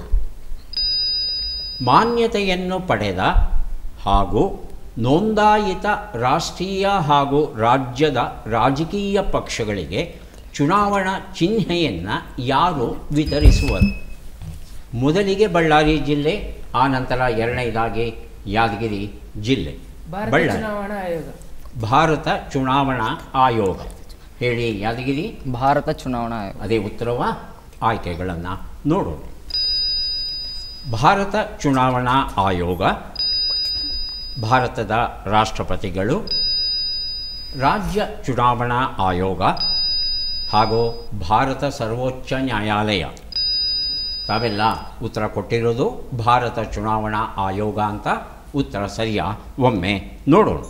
ಮಾನ್ಯತೆಯನ್ನು ಪಡೆದ ಹಾಗೂ ನೋಂದಾಯಿತ ರಾಷ್ಟ್ರೀಯ ಹಾಗೂ ರಾಜ್ಯದ ರಾಜಕೀಯ ಪಕ್ಷಗಳಿಗೆ ಚುನಾವಣಾ ಚಿಹ್ನೆಯನ್ನು ಯಾರು ವಿತರಿಸುವರು ಮೊದಲಿಗೆ ಬಳ್ಳಾರಿ ಜಿಲ್ಲೆ ಆನಂತರ ಎರಡನೇದಾಗಿ ಯಾದಗಿರಿ ಜಿಲ್ಲೆ ಭಾರತ ಬಳ್ಳಾರಿ ಚುನಾವಣಾ ಆಯೋಗ ಭಾರತ ಚುನಾವಣಾ ಆಯೋಗ ಹೇಳಿ ಯಾದಗಿರಿ ಭಾರತ ಚುನಾವಣಾ ಆಯೋಗ ಅದೇ ಉತ್ತರವ ಆಯ್ಕೆಗಳನ್ನು ನೋಡೋಣ ಭಾರತ ಚುನಾವಣಾ ಆಯೋಗ ಭಾರತದ ರಾಷ್ಟ್ರಪತಿಗಳು ರಾಜ್ಯ ಚುನಾವಣಾ ಆಯೋಗ ಹಾಗೂ ಭಾರತ ಸರ್ವೋಚ್ಚ ನ್ಯಾಯಾಲಯ ತಾವೆಲ್ಲ ಉತ್ತರ ಕೊಟ್ಟಿರೋದು ಭಾರತ ಚುನಾವಣಾ ಆಯೋಗ ಅಂತ ಉತ್ತರ ಸರಿಯಾ ಒಮ್ಮೆ ನೋಡೋಣ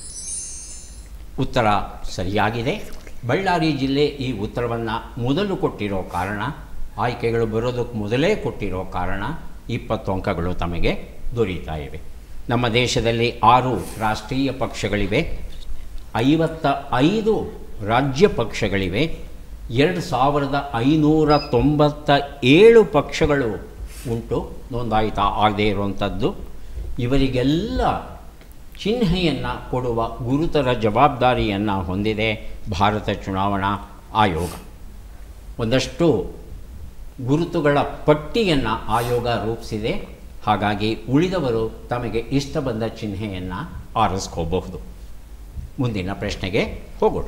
ಉತ್ತರ ಸರಿಯಾಗಿದೆ ಬಳ್ಳಾರಿ ಜಿಲ್ಲೆ ಈ ಉತ್ತರವನ್ನು ಮೊದಲು ಕೊಟ್ಟಿರೋ ಕಾರಣ ಆಯ್ಕೆಗಳು ಬರೋದಕ್ಕೆ ಮೊದಲೇ ಕೊಟ್ಟಿರೋ ಕಾರಣ ಇಪ್ಪತ್ತು ಅಂಕಗಳು ತಮಗೆ ದೊರೀತಾ ಇವೆ ನಮ್ಮ ದೇಶದಲ್ಲಿ ಆರು ರಾಷ್ಟ್ರೀಯ ಪಕ್ಷಗಳಿವೆ ಐವತ್ತ ಐದು ರಾಜ್ಯ ಪಕ್ಷಗಳಿವೆ ಎರಡು ಸಾವಿರದ ಐನೂರ ತೊಂಬತ್ತ ಏಳು ಪಕ್ಷಗಳು ಉಂಟು ನೋಂದಾಯಿತ ಆಗದೇ ಇರುವಂಥದ್ದು ಇವರಿಗೆಲ್ಲ ಚಿಹ್ನೆಯನ್ನು ಕೊಡುವ ಗುರುತರ ಜವಾಬ್ದಾರಿಯನ್ನು ಹೊಂದಿದೆ ಭಾರತ ಚುನಾವಣಾ ಆಯೋಗ ಒಂದಷ್ಟು ಗುರುತುಗಳ ಪಟ್ಟಿಯನ್ನು ಆಯೋಗ ರೂಪಿಸಿದೆ ಹಾಗಾಗಿ ಉಳಿದವರು ತಮಗೆ ಇಷ್ಟ ಬಂದ ಚಿಹ್ನೆಯನ್ನು ಆರಿಸ್ಕೋಬಹುದು ಮುಂದಿನ ಪ್ರಶ್ನೆಗೆ ಹೋಗೋಣ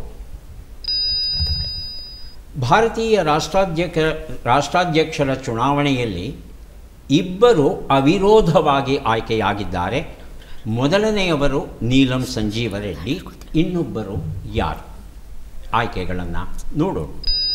ಭಾರತೀಯ ರಾಷ್ಟ್ರಾಧ್ಯಕ್ಷ ರಾಷ್ಟ್ರಾಧ್ಯಕ್ಷರ ಚುನಾವಣೆಯಲ್ಲಿ ಇಬ್ಬರು ಅವಿರೋಧವಾಗಿ ಆಯ್ಕೆಯಾಗಿದ್ದಾರೆ ಮೊದಲನೆಯವರು ನೀಲಂ ಸಂಜೀವ ರೆಡ್ಡಿ ಇನ್ನೊಬ್ಬರು ಯಾರು ಆಯ್ಕೆಗಳನ್ನು ನೋಡೋಣ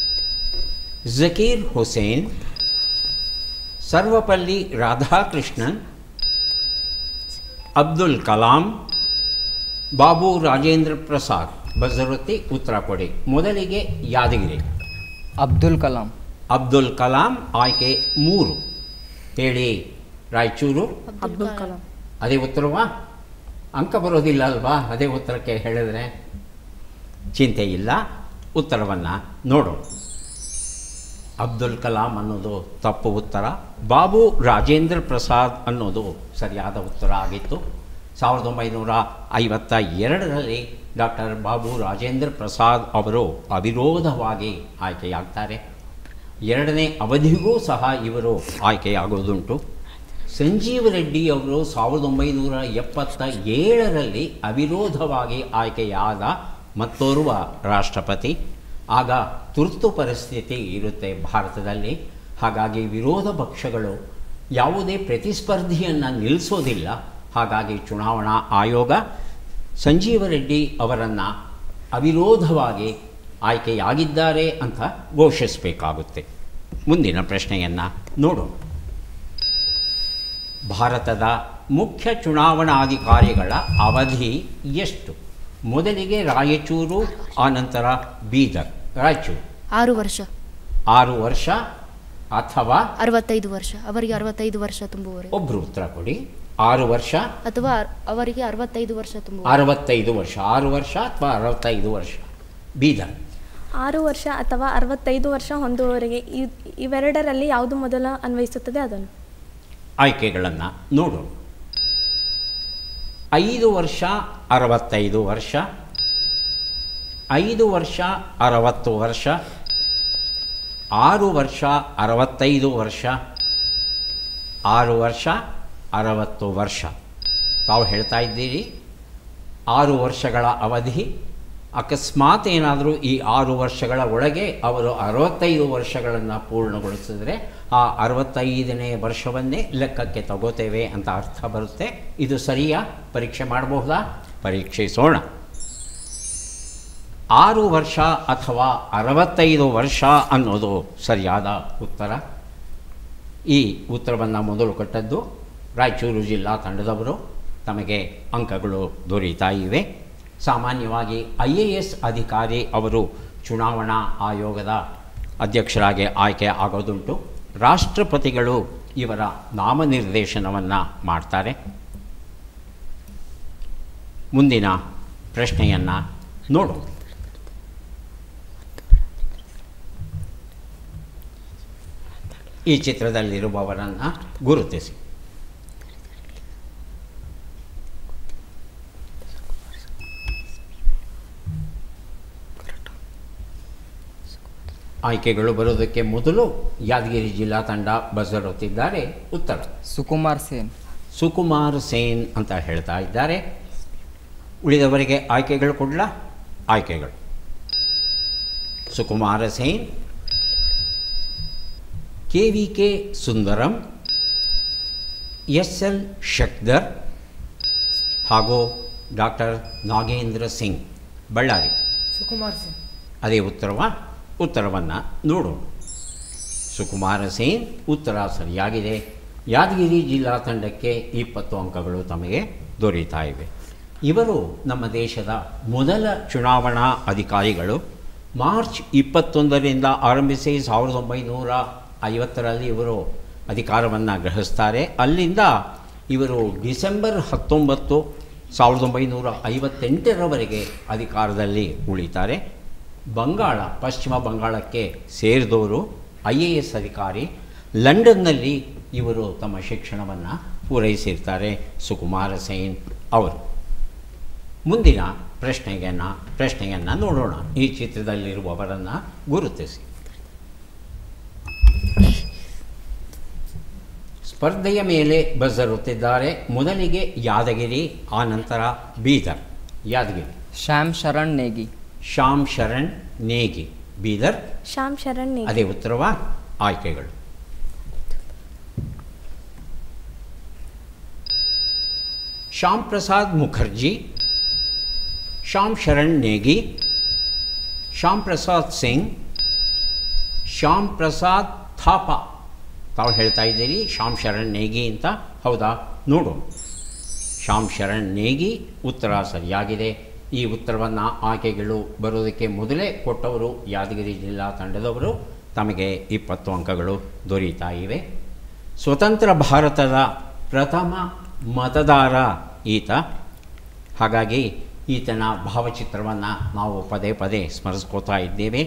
ಜಕೀರ್ ಹುಸೇನ್ ಸರ್ವಪಲ್ಲಿ ರಾಧಾಕೃಷ್ಣನ್ ಅಬ್ದುಲ್ ಕಲಾಂ ಬಾಬು ರಾಜೇಂದ್ರ ಪ್ರಸಾದ್ ಬಜರೊತ್ತಿ ಉತ್ತರ ಕೊಡಿ ಮೊದಲಿಗೆ ಯಾದಗಿರಿ ಅಬ್ದುಲ್ ಕಲಾಂ ಅಬ್ದುಲ್ ಕಲಾಂ ಆಯ್ಕೆ ಮೂರು ಹೇಳಿ ರಾಯಚೂರು ಅಬ್ದುಲ್ ಕಲಾಂ ಅದೇ ಉತ್ತರವಾ ಅಂಕ ಬರೋದಿಲ್ಲ ಅಲ್ವಾ ಅದೇ ಉತ್ತರಕ್ಕೆ ಹೇಳಿದ್ರೆ ಚಿಂತೆ ಇಲ್ಲ ಉತ್ತರವನ್ನು ನೋಡೋಣ ಅಬ್ದುಲ್ ಕಲಾಂ ಅನ್ನೋದು ತಪ್ಪು ಉತ್ತರ ಬಾಬು ರಾಜೇಂದ್ರ ಪ್ರಸಾದ್ ಅನ್ನೋದು ಸರಿಯಾದ ಉತ್ತರ ಆಗಿತ್ತು ಸಾವಿರದ ಒಂಬೈನೂರ ಐವತ್ತ ಎರಡರಲ್ಲಿ ಡಾಕ್ಟರ್ ಬಾಬು ರಾಜೇಂದ್ರ ಪ್ರಸಾದ್ ಅವರು ಅವಿರೋಧವಾಗಿ ಆಯ್ಕೆಯಾಗ್ತಾರೆ ಎರಡನೇ ಅವಧಿಗೂ ಸಹ ಇವರು ಆಯ್ಕೆಯಾಗೋದುಂಟು ಸಂಜೀವ್ ರೆಡ್ಡಿ ಅವರು ಸಾವಿರದ ಒಂಬೈನೂರ ಎಪ್ಪತ್ತ ಏಳರಲ್ಲಿ ಅವಿರೋಧವಾಗಿ ಆಯ್ಕೆಯಾದ ಮತ್ತೋರ್ವ ರಾಷ್ಟ್ರಪತಿ ಆಗ ತುರ್ತು ಪರಿಸ್ಥಿತಿ ಇರುತ್ತೆ ಭಾರತದಲ್ಲಿ ಹಾಗಾಗಿ ವಿರೋಧ ಪಕ್ಷಗಳು ಯಾವುದೇ ಪ್ರತಿಸ್ಪರ್ಧಿಯನ್ನು ನಿಲ್ಲಿಸೋದಿಲ್ಲ ಹಾಗಾಗಿ ಚುನಾವಣಾ ಆಯೋಗ ಸಂಜೀವ ರೆಡ್ಡಿ ಅವರನ್ನು ಅವಿರೋಧವಾಗಿ ಆಯ್ಕೆಯಾಗಿದ್ದಾರೆ ಅಂತ ಘೋಷಿಸಬೇಕಾಗುತ್ತೆ ಮುಂದಿನ ಪ್ರಶ್ನೆಯನ್ನು ನೋಡೋಣ ಭಾರತದ ಮುಖ್ಯ ಚುನಾವಣಾಧಿಕಾರಿಗಳ ಅವಧಿ ಎಷ್ಟು ಮೊದಲಿಗೆ ರಾಯಚೂರು ಆನಂತರ ಬೀದರ್ ರಾಯಚೂರು ಆರು ವರ್ಷ ಆರು ವರ್ಷ ಅಥವಾ ಅರವತ್ತೈದು ವರ್ಷ ಅವರಿಗೆ ಅರವತ್ತೈದು ವರ್ಷ ತುಂಬುವವರೆಗೆ ಒಬ್ಬರು ಉತ್ತರ ಕೊಡಿ ಆರು ವರ್ಷ ಅಥವಾ ಅರ್- ಅವರಿಗೆ ಅರವತ್ತೈದು ವರ್ಷ ತುಂಬುವ ಅರವತ್ತೈದು ವರ್ಷ ಆರು ವರ್ಷ ಅಥವಾ ಅರವತ್ತೈದು ವರ್ಷ ಬೀದರ್ ಆರು ವರ್ಷ ಅಥವಾ ಅರವತ್ತೈದು ವರ್ಷ ಹೊಂದುವವರೆಗೆ ಇವ್- ಇವೆರಡರಲ್ಲಿ ಯಾವುದು ಮೊದಲ ಅನ್ವಯಿಸುತ್ತದೆ ಅದನ್ನು ಆಯ್ಕೆಗಳನ್ನು ನೋಡೋಣ ಐದು ವರ್ಷ ಅರವತ್ತೈದು ವರ್ಷ ಐದು ವರ್ಷ ಅರವತ್ತು ವರ್ಷ ಆರು ವರ್ಷ ಅರವತ್ತೈದು ವರ್ಷ ಆರು ವರ್ಷ ಅರವತ್ತು ವರ್ಷ ತಾವು ಹೇಳ್ತಾ ಇದ್ದೀರಿ ಆರು ವರ್ಷಗಳ ಅವಧಿ ಅಕಸ್ಮಾತ್ ಏನಾದರೂ ಈ ಆರು ವರ್ಷಗಳ ಒಳಗೆ ಅವರು ಅರವತ್ತೈದು ವರ್ಷಗಳನ್ನು ಪೂರ್ಣಗೊಳಿಸಿದ್ರೆ ಆ ಅರವತ್ತೈದನೇ ವರ್ಷವನ್ನೇ ಲೆಕ್ಕಕ್ಕೆ ತಗೋತೇವೆ ಅಂತ ಅರ್ಥ ಬರುತ್ತೆ ಇದು ಸರಿಯಾ ಪರೀಕ್ಷೆ ಮಾಡಬಹುದಾ ಪರೀಕ್ಷಿಸೋಣ ಆರು ವರ್ಷ ಅಥವಾ ಅರವತ್ತೈದು ವರ್ಷ ಅನ್ನೋದು ಸರಿಯಾದ ಉತ್ತರ ಈ ಉತ್ತರವನ್ನು ಮೊದಲು ಕೊಟ್ಟದ್ದು ರಾಯಚೂರು ಜಿಲ್ಲಾ ತಂಡದವರು ತಮಗೆ ಅಂಕಗಳು ದೊರೀತಾ ಇವೆ ಸಾಮಾನ್ಯವಾಗಿ ಐ ಎ ಎಸ್ ಅಧಿಕಾರಿ ಅವರು ಚುನಾವಣಾ ಆಯೋಗದ ಅಧ್ಯಕ್ಷರಾಗಿ ಆಯ್ಕೆ ಆಗೋದುಂಟು ರಾಷ್ಟ್ರಪತಿಗಳು ಇವರ ನಾಮನಿರ್ದೇಶನವನ್ನು ಮಾಡ್ತಾರೆ ಮುಂದಿನ ಪ್ರಶ್ನೆಯನ್ನು ನೋಡೋಣ ಈ ಚಿತ್ರದಲ್ಲಿರುವವರನ್ನು ಗುರುತಿಸಿ ಆಯ್ಕೆಗಳು ಬರೋದಕ್ಕೆ ಮೊದಲು ಯಾದಗಿರಿ ಜಿಲ್ಲಾ ತಂಡ ಬಜರ್ ಹೊತ್ತಿದ್ದಾರೆ ಉತ್ತರ ಸುಕುಮಾರ್ ಸೇನ್ ಸುಕುಮಾರ್ ಸೇನ್ ಅಂತ ಹೇಳ್ತಾ ಇದ್ದಾರೆ ಉಳಿದವರಿಗೆ ಆಯ್ಕೆಗಳು ಕೊಡಲ ಆಯ್ಕೆಗಳು Sukumar Sen K V K Sundaram S L Shakdher ಹಾಗೂ ಡಾಕ್ಟರ್ ನಾಗೇಂದ್ರ ಸಿಂಗ್ ಬಳ್ಳಾರಿ ಸುಕುಮಾರ್ ಸಿಂಗ್ ಅದೇ ಉತ್ತರವ ಉತ್ತರವನ್ನು ನೋಡೋಣ ಸುಕುಮಾರ ಸೇನ್ ಉತ್ತರ ಸರಿಯಾಗಿದೆ ಯಾದಗಿರಿ ಜಿಲ್ಲಾ ತಂಡಕ್ಕೆ ಇಪ್ಪತ್ತು ಅಂಕಗಳು ತಮಗೆ ದೊರೀತಾ ಇವೆ ಇವರು ನಮ್ಮ ದೇಶದ ಮೊದಲ ಚುನಾವಣಾ ಅಧಿಕಾರಿಗಳು ಮಾರ್ಚ್ ಇಪ್ಪತ್ತೊಂದರಿಂದ ಆರಂಭಿಸಿ ಸಾವಿರದ ಒಂಬೈನೂರ ಐವತ್ತರಲ್ಲಿ ಇವರು ಅಧಿಕಾರವನ್ನು ಗ್ರಹಿಸ್ತಾರೆ ಅಲ್ಲಿಂದ ಇವರು ಡಿಸೆಂಬರ್ ಹತ್ತೊಂಬತ್ತು ಸಾವಿರದ ಒಂಬೈನೂರ ಐವತ್ತೆಂಟರವರೆಗೆ ಅಧಿಕಾರದಲ್ಲಿ ಉಳಿತಾರೆ ಬಂಗಾಳ ಪಶ್ಚಿಮ ಬಂಗಾಳಕ್ಕೆ ಸೇರಿದವರು ಐ ಎ ಎಸ್ ಅಧಿಕಾರಿ ಲಂಡನ್ನಲ್ಲಿ ಇವರು ತಮ್ಮ ಶಿಕ್ಷಣವನ್ನು ಪೂರೈಸಿರ್ತಾರೆ ಸುಕುಮಾರ ಸೇನ್ ಅವರು ಮುಂದಿನ ಪ್ರಶ್ನೆಯನ್ನು ಪ್ರಶ್ನೆಯನ್ನು ನೋಡೋಣ ಈ ಚಿತ್ರದಲ್ಲಿರುವವರನ್ನು ಗುರುತಿಸಿ ಸ್ಪರ್ಧೆಯ ಮೇಲೆ ಬಜರುತ್ತಿದ್ದಾರೆ ಮೊದಲಿಗೆ ಯಾದಗಿರಿ ಆನಂತರ ಬೀದರ್ ಯಾದಗಿರಿ ಶ್ಯಾಮ್ ಶರಣ್ ನೇಗಿ ಶ್ಯಾಮ್ ಶರಣ್ ನೇಗಿ ಬೀದರ್ ಶ್ಯಾಮ್ ಶರಣ್ ನೇಗಿ. ಅದೇ ಉತ್ತರವ ಆಯ್ಕೆಗಳು ಶ್ಯಾಮ್ ಪ್ರಸಾದ್ ಮುಖರ್ಜಿ ಶ್ಯಾಮ್ ಶರಣ್ ನೇಗಿ ಶ್ಯಾಮ್ ಪ್ರಸಾದ್ ಸಿಂಗ್ ಶ್ಯಾಮ್ ಪ್ರಸಾದ್ ಥಾಪಾ ತಾವು ಹೇಳ್ತಾ ಇದ್ದೀರಿ ಶ್ಯಾಮ್ ಶರಣ್ ನೇಗಿ ಅಂತ ಹೌದಾ ನೋಡು ಶ್ಯಾಮ್ ಶರಣ್ ನೇಗಿ ಉತ್ತರ ಸರಿಯಾಗಿದೆ ಈ ಉತ್ತರವನ್ನು ಆಯ್ಕೆಗಳು ಬರೋದಕ್ಕೆ ಮೊದಲೇ ಕೊಟ್ಟವರು ಯಾದಗಿರಿ ಜಿಲ್ಲಾ ತಂಡದವರು ತಮಗೆ ಇಪ್ಪತ್ತು ಅಂಕಗಳು ದೊರೀತಾ ಇವೆ ಸ್ವತಂತ್ರ ಭಾರತದ ಪ್ರಥಮ ಮತದಾರ ಈತ ಹಾಗಾಗಿ ಈತನ ಭಾವಚಿತ್ರವನ್ನು ನಾವು ಪದೇ ಪದೇ ಸ್ಮರಿಸ್ಕೋತಾ ಇದ್ದೇವೆ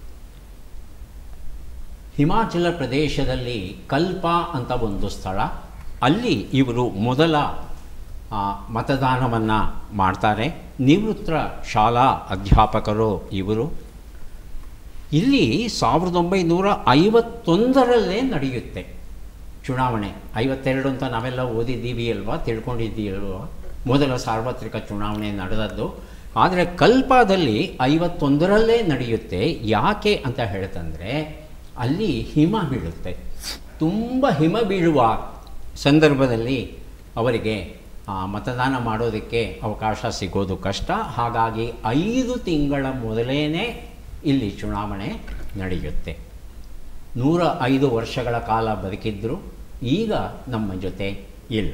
ಹಿಮಾಚಲ ಪ್ರದೇಶದಲ್ಲಿ ಕಲ್ಪ ಅಂತ ಒಂದು ಸ್ಥಳ ಅಲ್ಲಿ ಇವರು ಮೊದಲ ಮತದಾನವನ್ನು ಮಾಡ್ತಾರೆ ನಿವೃತ್ತ ಶಾಲಾ ಅಧ್ಯಾಪಕರು ಇವರು ಇಲ್ಲಿ ಸಾವಿರದ ಒಂಬೈನೂರ ಐವತ್ತೊಂದರಲ್ಲೇ ನಡೆಯುತ್ತೆ ಚುನಾವಣೆ ಐವತ್ತೆರಡು ಅಂತ ನಾವೆಲ್ಲ ಓದಿದ್ದೀವಿ ಅಲ್ವಾ ತಿಳ್ಕೊಂಡಿದ್ದೀವಲ್ವ ಮೊದಲ ಸಾರ್ವತ್ರಿಕ ಚುನಾವಣೆ ನಡೆದದ್ದು ಆದರೆ ಕಲ್ಪದಲ್ಲಿ ಐವತ್ತೊಂದರಲ್ಲೇ ನಡೆಯುತ್ತೆ ಯಾಕೆ ಅಂತ ಹೇಳ್ತಂದರೆ ಅಲ್ಲಿ ಹಿಮ ಬೀಳುತ್ತೆ ತುಂಬ ಹಿಮ ಬೀಳುವ ಸಂದರ್ಭದಲ್ಲಿ ಅವರಿಗೆ ಆ, ಮತದಾನ ಮಾಡೋದಕ್ಕೆ ಅವಕಾಶ ಸಿಗೋದು ಕಷ್ಟ ಹಾಗಾಗಿ ಐದು ತಿಂಗಳ ಮೊದಲೇ ಇಲ್ಲಿ ಚುನಾವಣೆ ನಡೆಯುತ್ತೆ ನೂರ ಐದು ವರ್ಷಗಳ ಕಾಲ ಬದುಕಿದ್ರು ಈಗ ನಮ್ಮ ಜೊತೆ ಇಲ್ಲ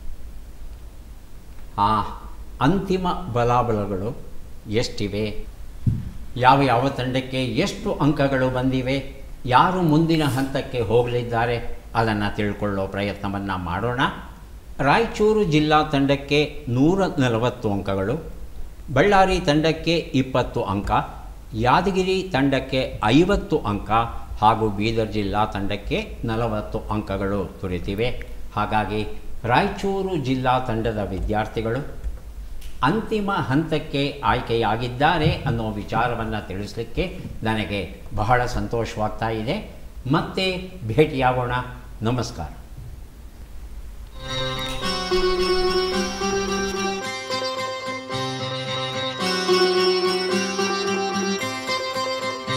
ಆ ಅಂತಿಮ ಬಲಾಬಲಗಳು ಎಷ್ಟಿವೆ ಯಾವ ಯಾವ ತಂಡಕ್ಕೆ ಎಷ್ಟು ಅಂಕಗಳು ಬಂದಿವೆ ಯಾರು ಮುಂದಿನ ಹಂತಕ್ಕೆ ಹೋಗಲಿದ್ದಾರೆ ಅದನ್ನು ತಿಳ್ಕೊಳ್ಳೋ ಪ್ರಯತ್ನವನ್ನು ಮಾಡೋಣ ರಾಯಚೂರು ಜಿಲ್ಲಾ ತಂಡಕ್ಕೆ ನೂರ ನಲವತ್ತು ಅಂಕಗಳು ಬಳ್ಳಾರಿ ತಂಡಕ್ಕೆ ಇಪ್ಪತ್ತು ಅಂಕ ಯಾದಗಿರಿ ತಂಡಕ್ಕೆ ಐವತ್ತು ಅಂಕ ಹಾಗೂ ಬೀದರ್ ಜಿಲ್ಲಾ ತಂಡಕ್ಕೆ ನಲವತ್ತು ಅಂಕಗಳು ದೊರೆತಿವೆ ಹಾಗಾಗಿ ರಾಯಚೂರು ಜಿಲ್ಲಾ ತಂಡದ ವಿದ್ಯಾರ್ಥಿಗಳು ಅಂತಿಮ ಹಂತಕ್ಕೆ ಆಯ್ಕೆಯಾಗಿದ್ದಾರೆ ಅನ್ನೋ ವಿಚಾರವನ್ನು ತಿಳಿಸಲಿಕ್ಕೆ ನನಗೆ ಬಹಳ ಸಂತೋಷವಾಗ್ತಾ ಇದೆ ಮತ್ತೆ ಭೇಟಿಯಾಗೋಣ ನಮಸ್ಕಾರ thank you